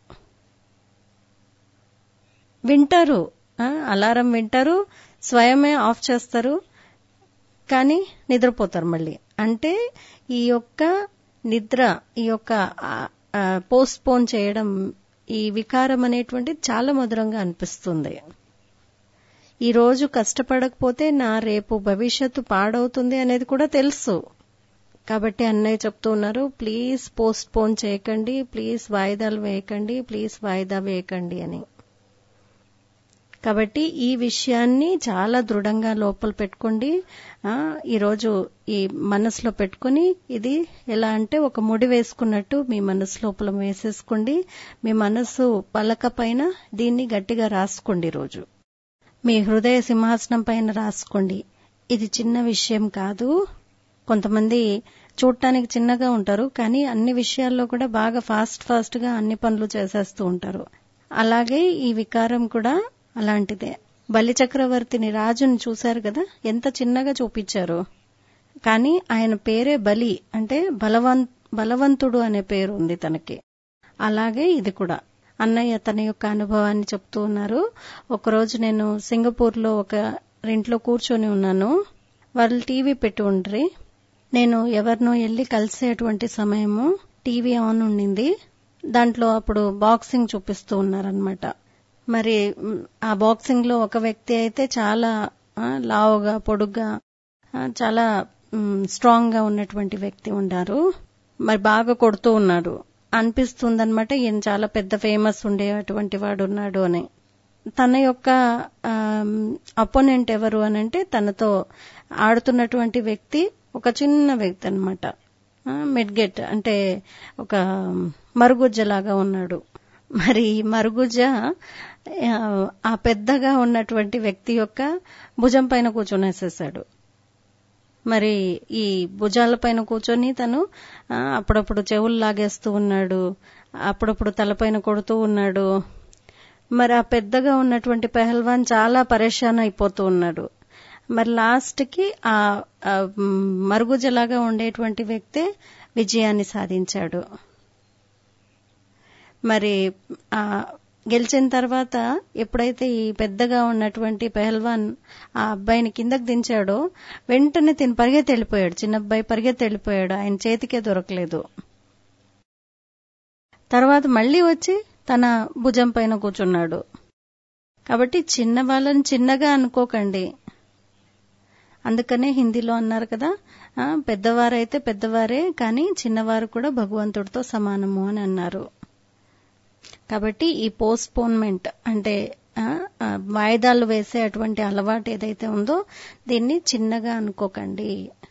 A: వింటారు ఆ, అలారం వింటారు స్వయమే ఆఫ్ చేస్తారు కానీ నిద్రపోతారు మళ్ళీ అంటే ఈ యొక్క నిద్ర ఈ యొక్క పోస్ట్ పోన్ చేయడం ఈ వికారం అనేటువంటిది చాలా మధురంగా అనిపిస్తుంది ఈ రోజు కష్టపడకపోతే నా రేపు భవిష్యత్తు పాడవుతుంది అనేది కూడా తెలుసు కాబట్టి అన్నయ్య చెప్తూ ఉన్నారు ప్లీజ్ పోస్ట్ పోన్ చేయకండి ప్లీజ్ వాయిదాలు వేయకండి ప్లీజ్ వాయిదా వేయకండి అని కాబట్టి ఈ విషయాన్ని చాలా దృఢంగా లోపల పెట్టుకోండి ఆ, ఈరోజు ఈ మనసులో పెట్టుకుని ఇది ఎలా అంటే ఒక ముడి వేసుకున్నట్టు మీ మనసు లోపల వేసేసుకోండి మీ మనసు పలక పైన దీన్ని గట్టిగా రాసుకోండి రోజు మీ హృదయ సింహాసనం పైన రాసుకోండి ఇది చిన్న విషయం కాదు కొంతమంది చూడటానికి చిన్నగా ఉంటారు కానీ అన్ని విషయాల్లో కూడా బాగా ఫాస్ట్ ఫాస్ట్ గా అన్ని పనులు చేసేస్తూ ఉంటారు అలాగే ఈ వికారం కూడా అలాంటిదే బలి చక్రవర్తిని రాజుని చూశారు కదా ఎంత చిన్నగా చూపించారు కానీ ఆయన పేరే బలి అంటే బలవం బలవంతుడు అనే పేరు ఉంది తనకి అలాగే ఇది కూడా అన్నయ్య తన యొక్క అనుభవాన్ని చెప్తూ ఉన్నారు ఒకరోజు నేను సింగపూర్ లో ఒక ఇంట్లో కూర్చొని ఉన్నాను వాళ్ళు టీవీ పెట్టి ఉండ్రి నేను ఎవరినో వెళ్ళి కలిసేటువంటి సమయము టీవీ ఆన్ ఉండింది దాంట్లో అప్పుడు బాక్సింగ్ చూపిస్తూ ఉన్నారనమాట మరి మ్, ఆ బాక్సింగ్ లో ఒక వ్యక్తి అయితే చాలా ఆ, లావుగా పొడుగ్గా ఆ, చాలా స్ట్రాంగ్ గా ఉన్నటువంటి వ్యక్తి ఉన్నారు మరి బాగా కొడుతూ ఉన్నాడు అనిపిస్తుందన్నమాట ఈయన చాలా పెద్ద ఫేమస్ ఉండేటువంటి వాడు ఉన్నాడు అని తన యొక్క అపోనెంట్ ఎవరు అని అంటే తనతో ఆడుతున్నటువంటి వ్యక్తి ఒక చిన్న వ్యక్తి అనమాట మిడ్గెట్ అంటే ఒక మరుగుజ్జలాగా ఉన్నాడు మరి ఈ మరుగుజ్జ ఆ, ఆ పెద్దగా ఉన్నటువంటి వ్యక్తి యొక్క భుజం పైన కూర్చొనేసేసాడు మరి ఈ భుజాల పైన కూర్చొని తను ఆ, అప్పుడప్పుడు చెవులు లాగేస్తూ ఉన్నాడు అప్పుడప్పుడు తలపైన కొడుతూ ఉన్నాడు మరి ఆ పెద్దగా ఉన్నటువంటి పెహల్వాన్ చాలా పరేషాన్ అయిపోతూ ఉన్నాడు మరి లాస్ట్ కి ఆ ఆ, మ్, మరుగుజ్జలాగా ఉండేటువంటి వ్యక్తే విజయాన్ని సాధించాడు మరి ఆ గెలిచిన తర్వాత ఎప్పుడైతే ఈ పెద్దగా ఉన్నటువంటి పెహల్వాన్ ఆ అబ్బాయిని కిందకి దించాడో వెంటనే తిని పరిగెత్తి వెళ్ళిపోయాడు చిన్న అబ్బాయి పరిగెత్తి వెళ్ళిపోయాడు ఆయన చేతికే దొరకలేదు తర్వాత మళ్ళీ వచ్చి తన భుజం పైన కూర్చున్నాడు కాబట్టి చిన్న వాళ్ళని చిన్నగా అనుకోకండి అందుకనే హిందీలో అన్నారు కదా ఆ, పెద్దవారైతే పెద్దవారే కానీ చిన్నవారు కూడా భగవంతుడితో సమానము అని అన్నారు కాబట్టి ఈ పోస్ట్పోన్మెంట్ అంటే ఆ, ఆ, వాయిదాలు వేసే అటువంటి అలవాటు ఏదైతే ఉందో దీన్ని చిన్నగా అనుకోకండి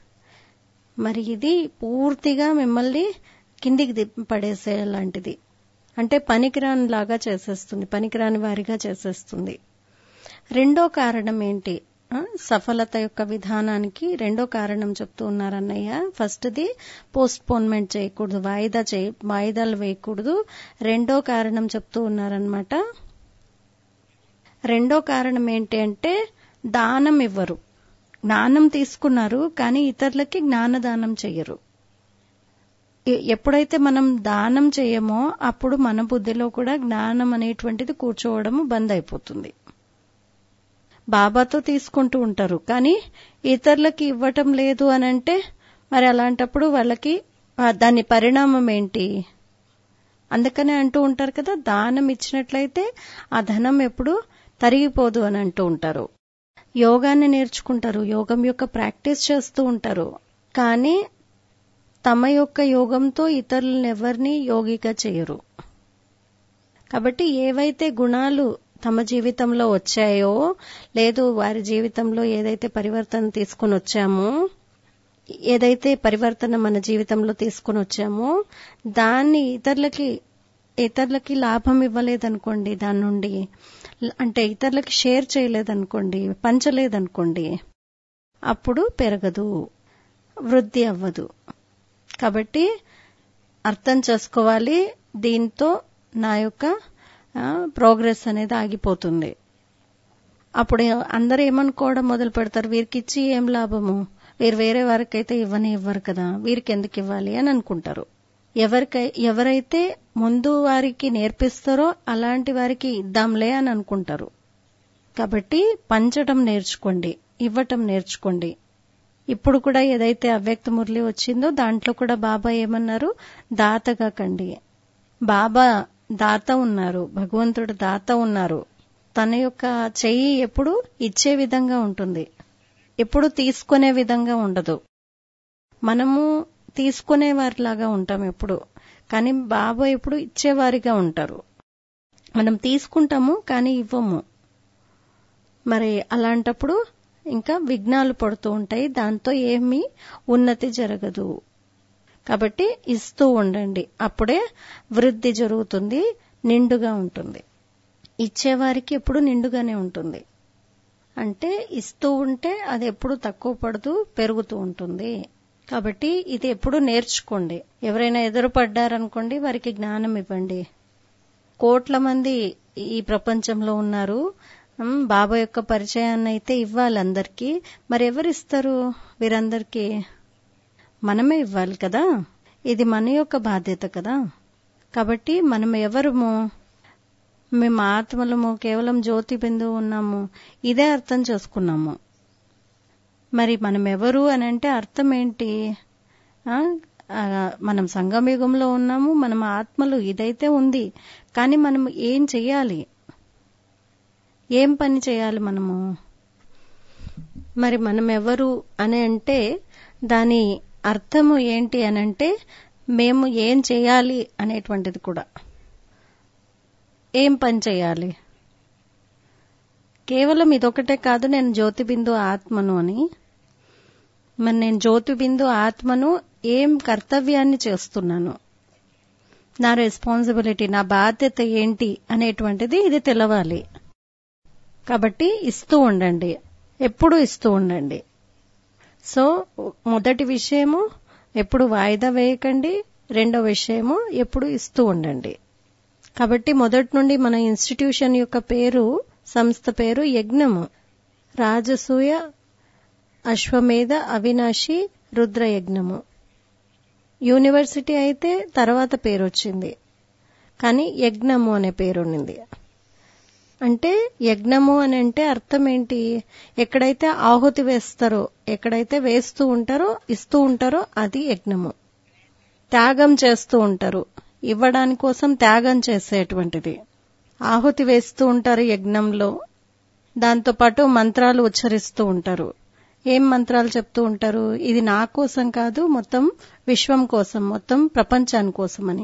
A: మరి ఇది పూర్తిగా మిమ్మల్ని కిందికి దిప్ప పడేసే లాంటిది అంటే పనికిరాని లాగా చేసేస్తుంది పనికిరాని వారిగా చేసేస్తుంది రెండో కారణం ఏంటి ఆ, సఫలత యొక్క విధానానికి రెండో కారణం చెప్తూ ఉన్నారు అన్నయ్య ఫస్ట్ది పోస్ట్ పోన్మెంట్ చేయకూడదు వాయిదా చేయ వాయిదాలు వేయకూడదు రెండో కారణం చెప్తూ ఉన్నారనమాట రెండో కారణం ఏంటి అంటే దానం ఇవ్వరు జ్ఞానం తీసుకున్నారు కానీ ఇతరులకి జ్ఞానదానం చెయ్యరు ఎ- ఎప్పుడైతే మనం దానం చేయమో అప్పుడు మన బుద్ధిలో కూడా జ్ఞానం అనేటువంటిది కూర్చోవడం బంద్ అయిపోతుంది బాబాతో తీసుకుంటూ ఉంటారు కానీ ఇతరులకి ఇవ్వటం లేదు అని అంటే మరి అలాంటప్పుడు వాళ్ళకి ఆ, దాని పరిణామం ఏంటి అందుకనే అంటూ ఉంటారు కదా దానం ఇచ్చినట్లయితే ఆ ధనం ఎప్పుడు తరిగిపోదు అని అంటూ ఉంటారు యోగాన్ని నేర్చుకుంటారు యోగం యొక్క ప్రాక్టీస్ చేస్తూ ఉంటారు కానీ తమ యొక్క యోగంతో ఇతరులను ఎవరిని యోగిగా చేయరు కాబట్టి ఏవైతే గుణాలు తమ జీవితంలో వచ్చాయో లేదు వారి జీవితంలో ఏదైతే పరివర్తన తీసుకుని వచ్చామో ఏదైతే పరివర్తన మన జీవితంలో తీసుకుని వచ్చామో దాన్ని ఇతరులకి ఇతరులకి లాభం ఇవ్వలేదనుకోండి దాని నుండి అంటే ఇతరులకి షేర్ చేయలేదనుకోండి పంచలేదనుకోండి అప్పుడు పెరగదు వృద్ధి అవ్వదు కాబట్టి అర్థం చేసుకోవాలి దీంతో నా యొక్క ప్రోగ్రెస్ అనేది ఆగిపోతుంది అప్పుడు అందరూ ఏమనుకోవడం మొదలు పెడతారు వీరికి ఇచ్చి ఏం లాభము వీరు వేరే వారికైతే ఇవ్వని ఇవ్వరు కదా వీరికి ఎందుకు ఇవ్వాలి అని అనుకుంటారు ఎవరికై ఎవరైతే ముందు వారికి నేర్పిస్తారో అలాంటి వారికి ఇద్దాంలే అని అనుకుంటారు కాబట్టి పంచటం నేర్చుకోండి ఇవ్వటం నేర్చుకోండి ఇప్పుడు కూడా ఏదైతే అవ్యక్త మురళి వచ్చిందో దాంట్లో కూడా బాబా ఏమన్నారు దాతగా కండి బాబా దాత ఉన్నారు భగవంతుడు దాత ఉన్నారు తన యొక్క చెయ్యి ఎప్పుడు ఇచ్చే విధంగా ఉంటుంది ఎప్పుడు తీసుకునే విధంగా ఉండదు మనము తీసుకునే వారిలాగా ఉంటాం ఎప్పుడు కానీ బాబా ఎప్పుడు ఇచ్చేవారిగా ఉంటారు మనం తీసుకుంటాము కానీ ఇవ్వము మరి అలాంటప్పుడు ఇంకా విఘ్నాలు పడుతూ ఉంటాయి దాంతో ఏమీ ఉన్నతి జరగదు కాబట్టి ఇస్తూ ఉండండి అప్పుడే వృద్ధి జరుగుతుంది నిండుగా ఉంటుంది ఇచ్చేవారికి ఎప్పుడు నిండుగానే ఉంటుంది అంటే ఇస్తూ ఉంటే అది ఎప్పుడు తక్కువ పడుతూ పెరుగుతూ ఉంటుంది కాబట్టి ఇది ఎప్పుడు నేర్చుకోండి ఎవరైనా ఎదురుపడ్డారనుకోండి వారికి జ్ఞానం ఇవ్వండి కోట్ల మంది ఈ ప్రపంచంలో ఉన్నారు బాబా యొక్క పరిచయాన్ని అయితే ఇవ్వాలి అందరికీ మరి ఎవరిస్తారు వీరందరికీ మనమే ఇవ్వాలి కదా ఇది మన యొక్క బాధ్యత కదా కాబట్టి మనం ఎవరము మేము ఆత్మలము కేవలం జ్యోతి బిందువు ఉన్నాము ఇదే అర్థం చేసుకున్నాము మరి మనం ఎవరు అని అంటే అర్థం ఏంటి మనం సంగమయుగంలో ఉన్నాము మనం ఆత్మలు ఇదైతే ఉంది కానీ మనం ఏం చెయ్యాలి ఏం పని చేయాలి మనము మరి మనం ఎవరు అని అంటే దాని అర్థము ఏంటి అని అంటే మేము ఏం చేయాలి అనేటువంటిది కూడా ఏం పని చేయాలి కేవలం ఇదొకటే కాదు నేను జ్యోతి బిందు ఆత్మను అని మరి నేను జ్యోతి బిందు ఆత్మను ఏం కర్తవ్యాన్ని చేస్తున్నాను నా రెస్పాన్సిబిలిటీ నా బాధ్యత ఏంటి అనేటువంటిది ఇది తెలవాలి కాబట్టి ఇస్తూ ఉండండి ఎప్పుడు ఇస్తూ ఉండండి సో మొదటి విషయము ఎప్పుడు వాయిదా వేయకండి రెండో విషయము ఎప్పుడు ఇస్తూ ఉండండి కాబట్టి మొదటి నుండి మన ఇన్స్టిట్యూషన్ యొక్క పేరు సంస్థ పేరు యజ్ఞము రాజసూయ అశ్వమేధ అవినాశి రుద్రయజ్ఞము యూనివర్సిటీ అయితే తర్వాత పేరు వచ్చింది కానీ యజ్ఞము అనే పేరు ఉన్నింది అంటే యజ్ఞము అని అంటే అర్థం ఏంటి ఎక్కడైతే ఆహుతి వేస్తారో ఎక్కడైతే వేస్తూ ఉంటారో ఇస్తూ ఉంటారో అది యజ్ఞము త్యాగం చేస్తూ ఉంటారు ఇవ్వడాని కోసం త్యాగం చేసేటువంటిది ఆహుతి వేస్తూ ఉంటారు యజ్ఞంలో దాంతో పాటు మంత్రాలు ఉచ్చరిస్తూ ఉంటారు ఏం మంత్రాలు చెప్తూ ఉంటారు ఇది నా కోసం కాదు మొత్తం విశ్వం కోసం మొత్తం ప్రపంచాని కోసమని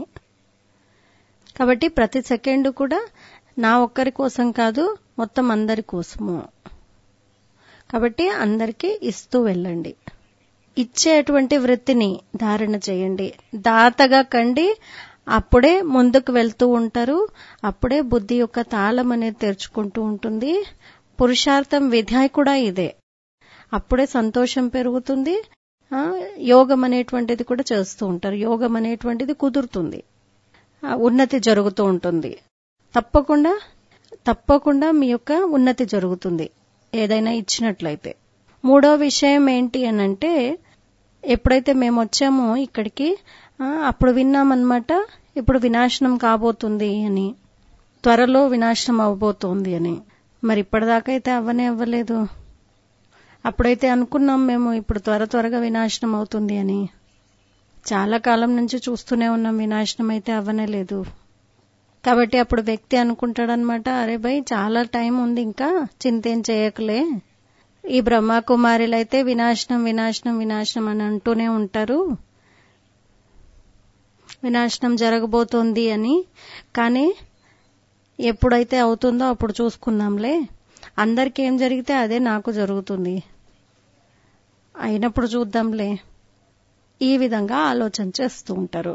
A: కాబట్టి ప్రతి సెకండ్ కూడా నా ఒక్కరి కోసం కాదు మొత్తం అందరి కోసము కాబట్టి అందరికీ ఇస్తూ వెళ్ళండి ఇచ్చేటువంటి వృత్తిని ధారణ చేయండి దాతగా కండి అప్పుడే ముందుకు వెళ్తూ ఉంటారు అప్పుడే బుద్ధి యొక్క తాళం అనేది తెరుచుకుంటూ ఉంటుంది పురుషార్థం విధాయి కూడా ఇదే అప్పుడే సంతోషం పెరుగుతుంది యోగం అనేటువంటిది కూడా చేస్తూ ఉంటారు యోగం అనేటువంటిది కుదురుతుంది ఉన్నతి జరుగుతూ ఉంటుంది తప్పకుండా తప్పకుండా మీ యొక్క ఉన్నతి జరుగుతుంది ఏదైనా ఇచ్చినట్లయితే మూడో విషయం ఏంటి అనంటే ఎప్పుడైతే మేము వచ్చామో ఇక్కడికి అప్పుడు విన్నామన్నమాట ఇప్పుడు వినాశనం కాబోతుంది అని త్వరలో వినాశనం అవబోతోంది అని మరి ఇప్పటిదాకా అయితే అవ్వనే అవ్వలేదు అప్పుడైతే అనుకున్నాం మేము ఇప్పుడు త్వర త్వరగా వినాశనం అవుతుంది అని చాలా కాలం నుంచి చూస్తూనే ఉన్నాం వినాశనం అయితే అవ్వనే లేదు కాబట్టి అప్పుడు వ్యక్తి అనుకుంటాడనమాట అరే భయ్ చాలా టైం ఉంది ఇంకా చింతేం చేయకలే ఈ బ్రహ్మకుమారిలైతే వినాశనం వినాశనం వినాశనం అని అంటూనే ఉంటారు వినాశనం జరగబోతోంది అని కానీ ఎప్పుడైతే అవుతుందో అప్పుడు చూసుకుందాంలే అందరికి ఏం జరిగితే అదే నాకు జరుగుతుంది అయినప్పుడు చూద్దాంలే ఈ విధంగా ఆలోచన చేస్తూ ఉంటారు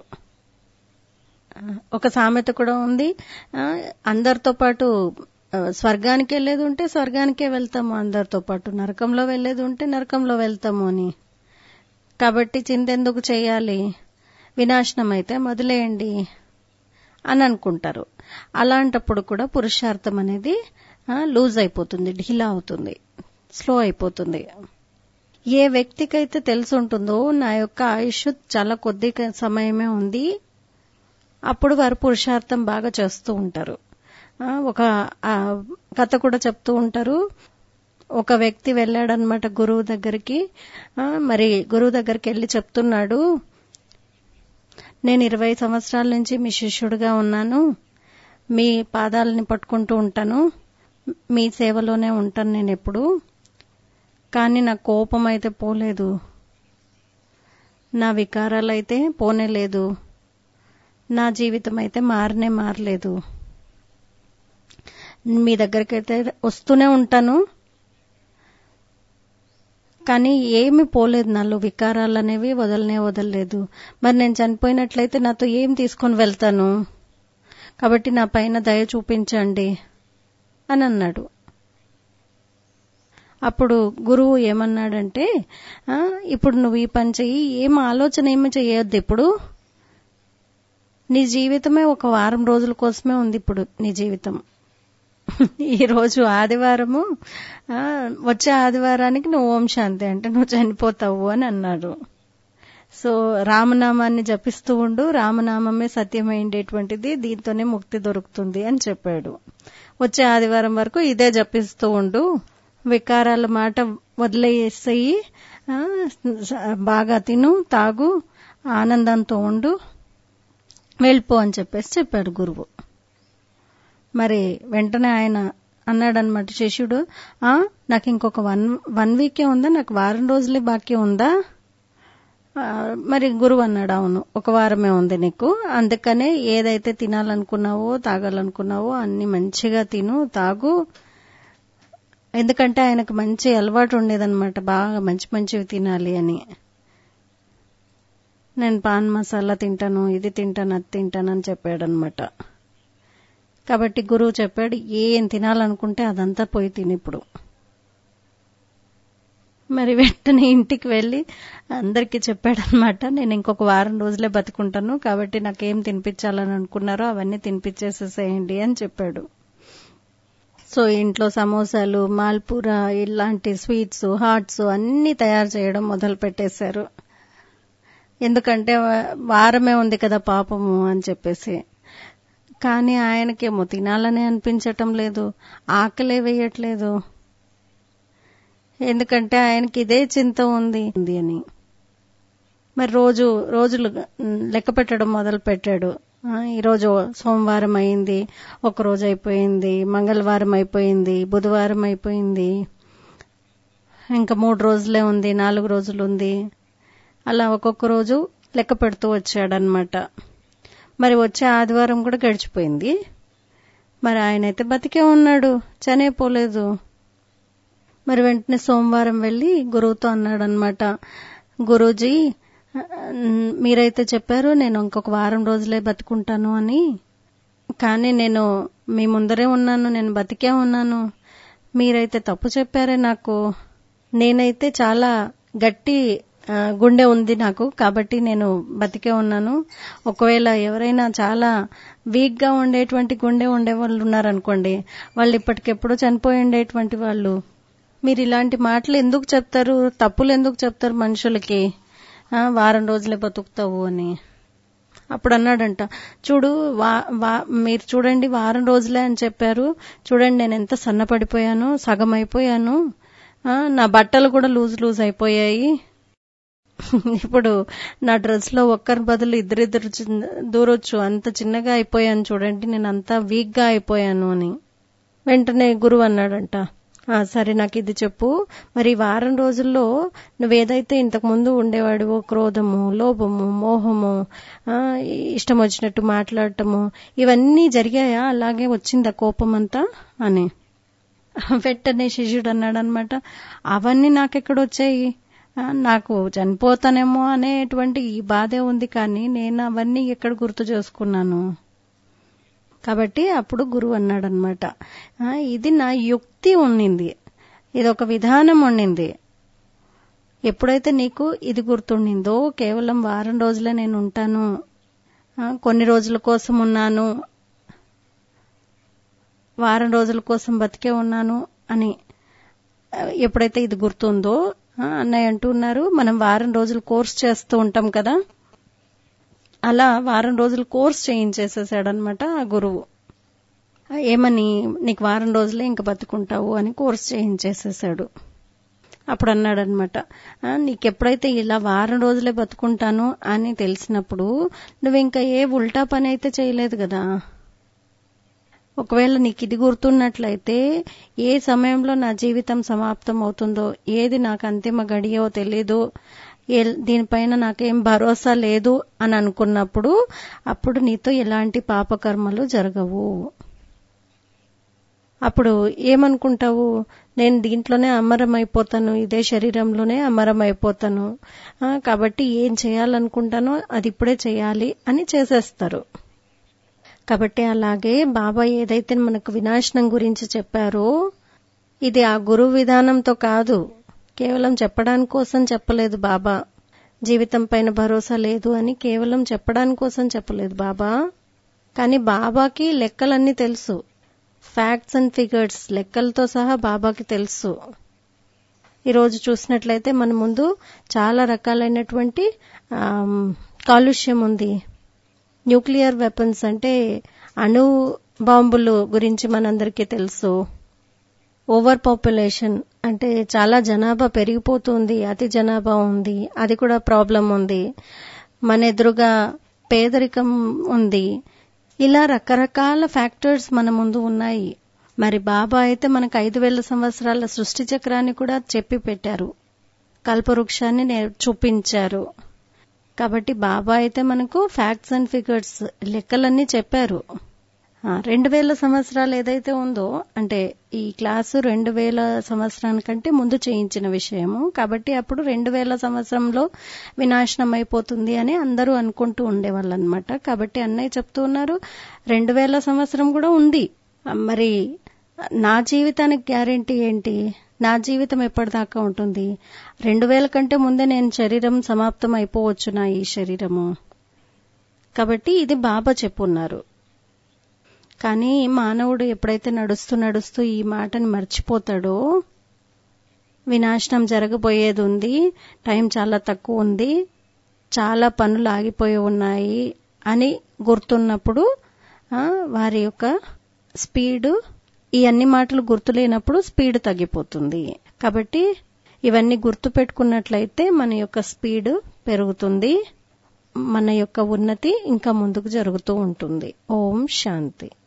A: ఒక సామెత కూడా ఉంది అందరితో పాటు స్వర్గానికి వెళ్ళేది ఉంటే స్వర్గానికే వెళ్తాము అందరితో పాటు నరకంలో వెళ్ళేది ఉంటే నరకంలో వెళ్తాము అని కాబట్టి చింతెందుకు చేయాలి వినాశనం అయితే మొదలేయండి అని అనుకుంటారు అలాంటప్పుడు కూడా పురుషార్థం అనేది లూజ్ అయిపోతుంది ఢీలా అవుతుంది స్లో అయిపోతుంది ఏ వ్యక్తికైతే తెలిసి ఉంటుందో నా యొక్క ఆయుష్ చాలా కొద్ది సమయమే ఉంది అప్పుడు వారు పురుషార్థం బాగా చేస్తూ ఉంటారు ఒక కథ కూడా చెప్తూ ఉంటారు ఒక వ్యక్తి వెళ్ళాడనమాట గురువు దగ్గరికి మరి గురువు దగ్గరికి వెళ్ళి చెప్తున్నాడు నేను ఇరవై సంవత్సరాల నుంచి మీ శిష్యుడిగా ఉన్నాను మీ పాదాలని పట్టుకుంటూ ఉంటాను మీ సేవలోనే ఉంటాను నేను ఎప్పుడు కానీ నా కోపం అయితే పోలేదు నా వికారాలు అయితే పోనే లేదు నా జీవితం అయితే మారనే మారలేదు మీ దగ్గరికి అయితే వస్తూనే ఉంటాను కానీ ఏమి పోలేదు నాలో వికారాలు అనేవి వదలనే వదలలేదు మరి నేను చనిపోయినట్లయితే నాతో ఏం తీసుకొని వెళ్తాను కాబట్టి నా పైన దయ చూపించండి అని అన్నాడు అప్పుడు గురువు ఏమన్నాడంటే ఇప్పుడు నువ్వు ఈ పని చెయ్యి ఏం ఆలోచన ఏమి చేయొద్దు ఇప్పుడు నీ జీవితమే ఒక వారం రోజుల కోసమే ఉంది ఇప్పుడు నీ జీవితం ఈ రోజు ఆదివారము వచ్చే ఆదివారానికి నువ్వు ఓం శాంతి అంటే నువ్వు చనిపోతావు అని అన్నాడు సో రామనామాన్ని జపిస్తూ ఉండు రామనామమే సత్యమైండేటువంటిది దీంతోనే ముక్తి దొరుకుతుంది అని చెప్పాడు వచ్చే ఆదివారం వరకు ఇదే జపిస్తూ ఉండు వికారాల మాట వదిలేసేయి బాగా తిను తాగు ఆనందంతో ఉండు వెళ్ళిపో అని చెప్పేసి చెప్పాడు గురువు మరి వెంటనే ఆయన అన్నాడనమాట శిష్యుడు ఆ నాకు ఇంకొక వన్ వన్ వీకే ఉందా నాకు వారం రోజులే బాకీ ఉందా మరి గురువు అన్నాడు అవును ఒక వారమే ఉంది నీకు అందుకనే ఏదైతే తినాలనుకున్నావో తాగాలనుకున్నావో అన్ని మంచిగా తిను తాగు ఎందుకంటే ఆయనకు మంచి అలవాటు ఉండేదన్నమాట బాగా మంచి మంచివి తినాలి అని నేను పాన్ మసాలా తింటాను ఇది తింటాను అది తింటాను అని చెప్పాడనమాట కాబట్టి గురువు చెప్పాడు ఏం తినాలనుకుంటే అదంతా పోయి తిని ఇప్పుడు మరి వెంటనే ఇంటికి వెళ్ళి అందరికీ చెప్పాడనమాట నేను ఇంకొక వారం రోజులే బతుకుంటాను కాబట్టి నాకేం తినిపించాలని అనుకున్నారో అవన్నీ తినిపించేసేసేయండి అని చెప్పాడు సో ఇంట్లో సమోసాలు మాల్పూర ఇలాంటి స్వీట్స్ హాట్స్ అన్ని తయారు చేయడం మొదలు పెట్టేశారు ఎందుకంటే వారమే ఉంది కదా పాపము అని చెప్పేసి కానీ ఆయనకేమో తినాలని అనిపించటం లేదు ఆకలే వేయట్లేదు ఎందుకంటే ఆయనకి ఇదే చింత ఉంది అని మరి రోజు రోజులు లెక్క పెట్టడం మొదలు పెట్టాడు ఈరోజు సోమవారం అయింది ఒక రోజు అయిపోయింది మంగళవారం అయిపోయింది బుధవారం అయిపోయింది ఇంకా మూడు రోజులే ఉంది నాలుగు రోజులు ఉంది అలా ఒక్కొక్క రోజు లెక్క పెడుతూ వచ్చాడనమాట మరి వచ్చే ఆదివారం కూడా గడిచిపోయింది మరి ఆయన అయితే బతికే ఉన్నాడు చనిపోలేదు మరి వెంటనే సోమవారం వెళ్ళి గురువుతో అన్నాడు అనమాట గురూజీ మీరైతే చెప్పారు నేను ఇంకొక వారం రోజులే బతుకుంటాను అని కానీ నేను మీ ముందరే ఉన్నాను నేను బతికే ఉన్నాను మీరైతే తప్పు చెప్పారే నాకు నేనైతే చాలా గట్టి గుండె ఉంది నాకు కాబట్టి నేను బతికే ఉన్నాను ఒకవేళ ఎవరైనా చాలా వీక్ గా ఉండేటువంటి గుండె ఉండే వాళ్ళు ఉన్నారనుకోండి వాళ్ళు ఇప్పటికెప్పుడు చనిపోయి ఉండేటువంటి వాళ్ళు మీరు ఇలాంటి మాటలు ఎందుకు చెప్తారు తప్పులు ఎందుకు చెప్తారు మనుషులకి వారం రోజులే బతుకుతావు అని అప్పుడు అన్నాడంట చూడు వా వా మీరు చూడండి వారం రోజులే అని చెప్పారు చూడండి నేను ఎంత సన్నపడిపోయాను సగం అయిపోయాను నా బట్టలు కూడా లూజ్ లూజ్ అయిపోయాయి ఇప్పుడు నా డ్రెస్ లో ఒక్కరి బదులు ఇద్దరిద్దరు దూరొచ్చు అంత చిన్నగా అయిపోయాను చూడండి నేను అంతా వీక్ గా అయిపోయాను అని వెంటనే గురువు అన్నాడంట సరే నాకు ఇది చెప్పు మరి వారం రోజుల్లో నువ్వేదైతే ఇంతకు ముందు ఉండేవాడివో క్రోధము లోభము మోహము ఇష్టం వచ్చినట్టు మాట్లాడటము ఇవన్నీ జరిగాయా అలాగే వచ్చిందా కోపం అంతా అని వెంటనే శిష్యుడు అన్నాడు అనమాట అవన్నీ నాకెక్కడొచ్చాయి నాకు చనిపోతానేమో అనేటువంటి ఈ బాధే ఉంది కానీ నేను అవన్నీ ఎక్కడ గుర్తు చేసుకున్నాను కాబట్టి అప్పుడు గురువు అన్నాడనమాట ఇది నా యుక్తి ఉండింది ఇది ఒక విధానం ఉండింది ఎప్పుడైతే నీకు ఇది గుర్తుండిందో కేవలం వారం రోజులే నేను ఉంటాను కొన్ని రోజుల కోసం ఉన్నాను వారం రోజుల కోసం బతికే ఉన్నాను అని ఆ, ఎప్పుడైతే ఇది గుర్తుందో ఆ, అన్నయ్య అంటున్నారు మనం వారం రోజులు కోర్స్ చేస్తూ ఉంటాం కదా అలా వారం రోజులు కోర్స్ చేయించేసేసాడనమాట ఆ గురువు ఆ, ఏమని నీకు వారం రోజులే ఇంక బతుకుంటావు అని కోర్స్ చేయించేసేసాడు అప్పుడు అన్నాడనమాట నీకు ఎప్పుడైతే ఇలా వారం రోజులే బతుకుంటాను అని తెలిసినప్పుడు నువ్వు ఇంకా ఏ ఉల్టా పని అయితే చేయలేదు కదా ఒకవేళ నీకు ఇది గుర్తున్నట్లయితే ఏ సమయంలో నా జీవితం సమాప్తం అవుతుందో ఏది నాకు అంతిమ గడియో తెలీదు ఏ- దీనిపైన నాకేం భరోసా లేదు అని అనుకున్నప్పుడు అప్పుడు నీతో ఎలాంటి పాపకర్మలు జరగవు అప్పుడు ఏమనుకుంటావు నేను దీంట్లోనే అమరం అయిపోతాను ఇదే శరీరంలోనే అమరం అయిపోతాను ఆ, కాబట్టి ఏం చేయాలనుకుంటానో అది ఇప్పుడే చేయాలి అని చేసేస్తారు కాబట్టి అలాగే బాబా ఏదైతే మనకు వినాశనం గురించి చెప్పారో ఇది ఆ గురువు విధానంతో కాదు కేవలం చెప్పడానికి కోసం చెప్పలేదు బాబా జీవితం పైన భరోసా లేదు అని కేవలం చెప్పడానికి కోసం చెప్పలేదు బాబా కానీ బాబాకి లెక్కలన్నీ తెలుసు ఫ్యాక్ట్స్ అండ్ ఫిగర్స్ లెక్కలతో సహా బాబాకి తెలుసు ఈరోజు చూసినట్లయితే మన ముందు చాలా రకాలైనటువంటి ఆమ్, కాలుష్యం ఉంది న్యూక్లియర్ వెపన్స్ అంటే అణు బాంబులు గురించి మనందరికీ తెలుసు ఓవర్ పాపులేషన్ అంటే చాలా జనాభా పెరిగిపోతుంది అతి జనాభా ఉంది అది కూడా ప్రాబ్లం ఉంది మన ఎదురుగా పేదరికం ఉంది ఇలా రకరకాల ఫ్యాక్టర్స్ మన ముందు ఉన్నాయి మరి బాబా అయితే మనకు ఐదు వేల సంవత్సరాల సృష్టి చక్రాన్ని కూడా చెప్పి పెట్టారు కల్పవృక్షాన్ని నే- చూపించారు కాబట్టి బాబా అయితే మనకు ఫ్యాక్ట్స్ అండ్ ఫిగర్స్ లెక్కలన్నీ చెప్పారు రెండు వేల సంవత్సరాలు ఏదైతే ఉందో అంటే ఈ క్లాసు రెండు వేల సంవత్సరానికంటే ముందు చేయించిన విషయము కాబట్టి అప్పుడు రెండు వేల సంవత్సరంలో వినాశనం అయిపోతుంది అని అందరూ అనుకుంటూ ఉండేవాళ్ళు అనమాట కాబట్టి అన్నయ్య చెప్తూ ఉన్నారు రెండు వేల సంవత్సరం కూడా ఉంది మరి నా జీవితానికి గ్యారెంటీ ఏంటి నా జీవితం ఎప్పటిదాకా ఉంటుంది రెండు వేల కంటే ముందే నేను శరీరం సమాప్తం అయిపోవచ్చు నా ఈ శరీరము కాబట్టి ఇది బాబా చెప్పున్నారు కానీ మానవుడు ఎప్పుడైతే నడుస్తూ నడుస్తూ ఈ మాటని మర్చిపోతాడో వినాశనం జరగబోయేది ఉంది టైం చాలా తక్కువ ఉంది చాలా పనులు ఆగిపోయి ఉన్నాయి అని గుర్తున్నప్పుడు ఆ, వారి యొక్క స్పీడ్ ఈ అన్ని మాటలు గుర్తులేనప్పుడు స్పీడ్ తగ్గిపోతుంది కాబట్టి ఇవన్నీ గుర్తు పెట్టుకున్నట్లయితే మన యొక్క స్పీడ్ పెరుగుతుంది మన యొక్క ఉన్నతి ఇంకా ముందుకు జరుగుతూ ఉంటుంది ఓం శాంతి